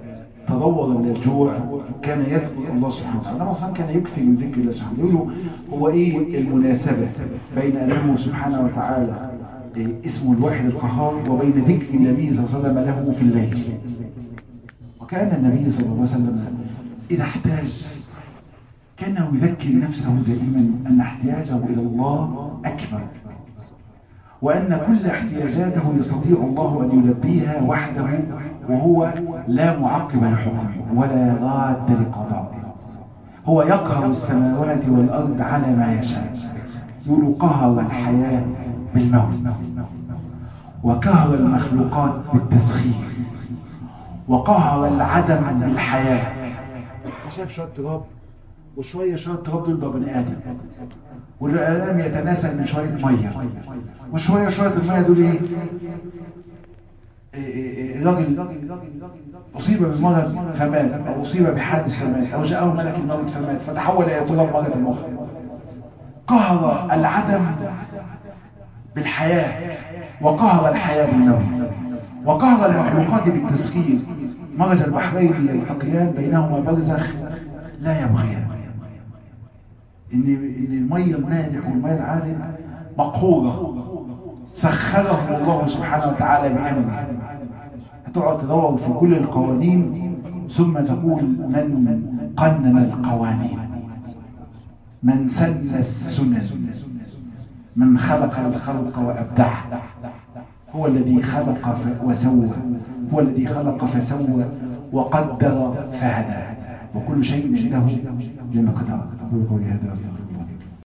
تضور من الجوع كان يذكر الله سبحانه وتعالى النبي صلى كان يكثر من ذكر الله سبحانه يقولوا هو ايه المناسبة بين انه سبحانه وتعالى إيه اسمه الواحد القهار وبين ذكر النبي صلى الله عليه وسلم له في الليل وكان النبي صلى الله عليه وسلم إذا احتاج كان يذكر نفسه دائما أن احتياجه إلى الله أكبر وأن كل احتياجاته يستطيع الله أن يلبيها وحده وهو لا معقب لحكمه ولا راد لقضائه هو يقهر السماوات والأرض على ما يشاء يقول قهر الحياة بالموت وقهر المخلوقات بالتسخير وقهر العدم بالحياة شاف شوية تراب وشوية شوية تراب دول بني آدم والإعلام يتناسل من شوية مية وشوية شوية المية دول إيه؟ راجل أصيب بمرض فمات أو أصيب بحادث فمات أو جاءه ملك الموت فمات فتحول إلى تراب مرة أخرى قهر العدم بالحياة وقهر الحياة بالنوم وقهر المخلوقات بالتسخير مرج البحرين يلتقيان بينهما برزخ لا يبغيان إن إن المية المالح والمية العادل مقهورة سخره الله سبحانه وتعالى بأمره هتقعد تدور في كل القوانين ثم تقول من قنن القوانين من سن السنن من خلق الخلق وأبدع هو الذي خلق وسوى هو الذي خلق فسوى وقدر فهدى وكل شيء عنده لمقدار أقول قولي هذا أستغفر